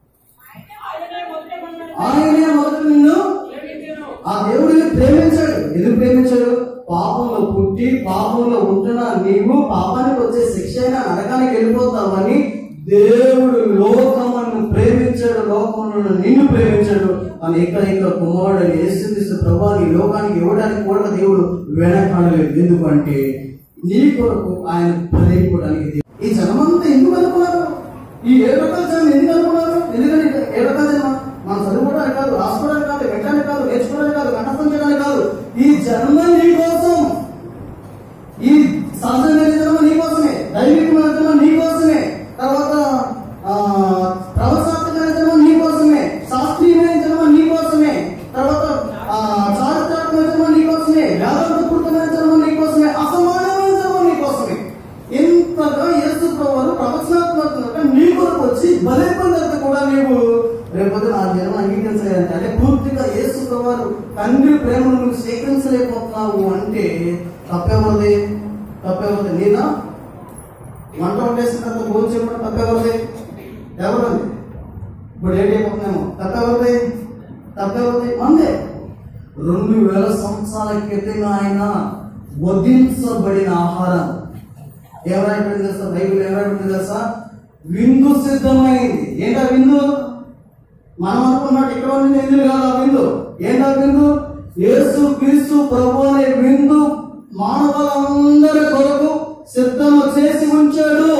ఆయనే మొదట మనల్ని ఆయనే మొదట నిన్ను ప్రేమించెను. ఆ దేవుడిని ప్రేమించాడు ఎందుకు ప్రేమించాడు పాపంలో పుట్టి పాపంలో ఉంటున్న నీవు పాపానికి వచ్చే శిక్ష అయినా నరకానికి వెళ్ళిపోతావని దేవుడు లోకమును ప్రేమించాడు లోకమును నిన్ను ప్రేమించాడు అని ఏకైక కుమారుడు యేసుక్రీస్తు ప్రభా ఈ లోకానికి ఇవ్వడానికి కూడా దేవుడు వెనకాడలేదు ఎందుకంటే నీ కొరకు ఆయన ప్రేమించడానికి దేవుడు- ఈ జనమంతా ఎందుకు అనుకున్నారు ఈ ఏడు రకాల జనం ఎందుకు అనుకున్నారు ఎందుకంటే ఏడు రకాల జనం మనం చదువుకోవడానికి కాదు రాసుకోవడానికి కాదు పెట్టడానికి కాదు నేర్చుకోవడానికి కాదు కంఠస్థం చేయడానికి కాదు ఈ జన్మ నీ కోసం ఈ శాస్త్రమైన జన్మ నీ కోసమే దైవికమైన జన్మ నీ కోసమే తర్వాత ఆ, ప్రవసాత్మకమైన జన్మ నీ కోసమే శాస్త్రీయమైన జన్మ నీ కోసమే తర్వాత ఆ, చారిత్రాత్మక జన్మ నీ కోసమే వేదాంతపూర్తమైన జన్మ నీ కోసమే అసమానమైన జన్మ నీ కోసమే ఇంతగా యేసు ప్రభువారు ప్రవచనాత్మకంగా నీ కొరకు వచ్చి బలే పొందాక కూడా నీవు రేపొద్దు నా జన్మ అంగీకరించలేదంటే అంటే పూర్తిగా యేసు ప్రభువారు తండ్రి ప్రేమను నువ్వు స్వీకరించలేకపోతున్నావు అంటే తప్పెవరిది తప్పెవరిది నేనా వంట వండేసిన తర్వాత భోజనం చెప్పడం తప్పెవరిది ఎవరిది ఇప్పుడు లేట్ అయిపోతున్నామో తప్పెవరిది తప్పెవరిది మందే రెండు వేల సంవత్సరాల క్రితం ఆయన వధించబడిన ఆహారం ఎవరైపోయింది తెలుసా బైబిల్ ఎవరైపోయింది తెలుసా విందు సిద్ధమైంది ఏంటా విందు మనం అనుకున్నట్టు ఇక్కడ ఉంది విందులు కాదు ఆ విందు ఏంటా విందు యేసు క్రీస్తు ప్రభు అనే విందు మానవులందరి కొరకు సిద్ధము చేసి ఉంచాడు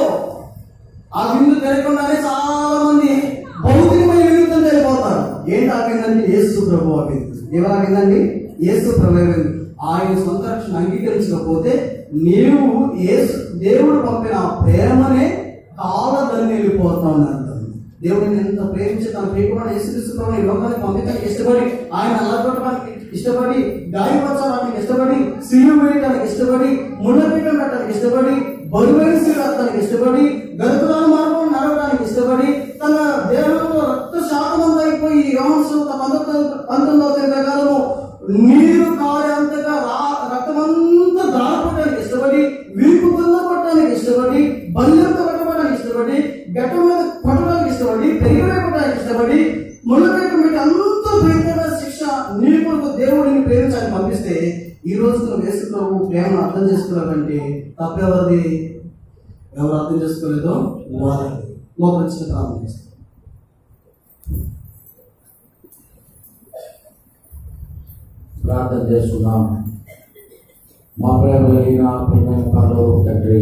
ఆ విందు తినకుండానే చాలా మంది భౌతికమైన విందుతో వెళ్ళిపోతారు ఏంటి ఆ విందండి యేసు ప్రభు ఆ విందు ఎవరా విందండి యేసు ప్రభు విందు ఆయన సొంత రక్షణ అంగీకరించకపోతే నీవు యేసు దేవుడు పంపిన ఆ ప్రేమనే కాలదని వెళ్ళిపోతావు అర్థం దేవుడిని ఎంత ప్రేమించి తన ప్రియకుమారుడు యేసుక్రీస్తు ప్రభువుని ఈ లోకానికి పంపించడానికి ఇష్టపడి ఆయన అల్లగొట్టడానికి ఇష్టపడి గాయపరచడానికి ఇష్టపడి సిలువ వేయడానికి ఇష్టపడి ముళ్ళపీఠం పెట్టడానికి ఇష్టపడి బరువైన సిలువ ఎత్తడానికి ఇష్టపడి గరుకులాల మార్గం నడవడానికి ఇష్టపడి తన దేహంలో రక్త శాతం అంతా అయిపోయి యోహన్సు పంతొమ్మిదవ తేదీ ప్రకారము నీరు కారేంతగా రా- రక్తమంతా దారిపోవడానికి ఇష్టపడి వీపు కింద పట్టడానికి ఇష్టపడి బల్లెంత పట్టడానికి ఇష్టపడి గట్ట మీద పట్టడానికి ఇష్టపడి పెరిగిపోయి పట్టడానికి ఇష్టపడి ముళ్ళపేట మీకు అంత భయంకరమైన శిక్ష నీ కొరకు దేవుడిని ప్రేమించాలని పంపిస్తే ఈ రోజు నువ్వు వేసుకున్నావు ప్రేమ అర్థం చేసుకోవాలంటే తప్పెవరిది ఎవరు అర్థం చేసుకోలేదో వారిది మోకరించిన ప్రార్థన చేస్తాం ప్రార్థన చేస్తున్నాం మా ప్రేమ కలిగిన ప్రేమ కాలో తండ్రి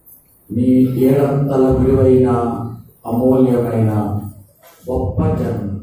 నీ ఏడంతల విలువైన అమూల్యమైన గొప్ప జన్మ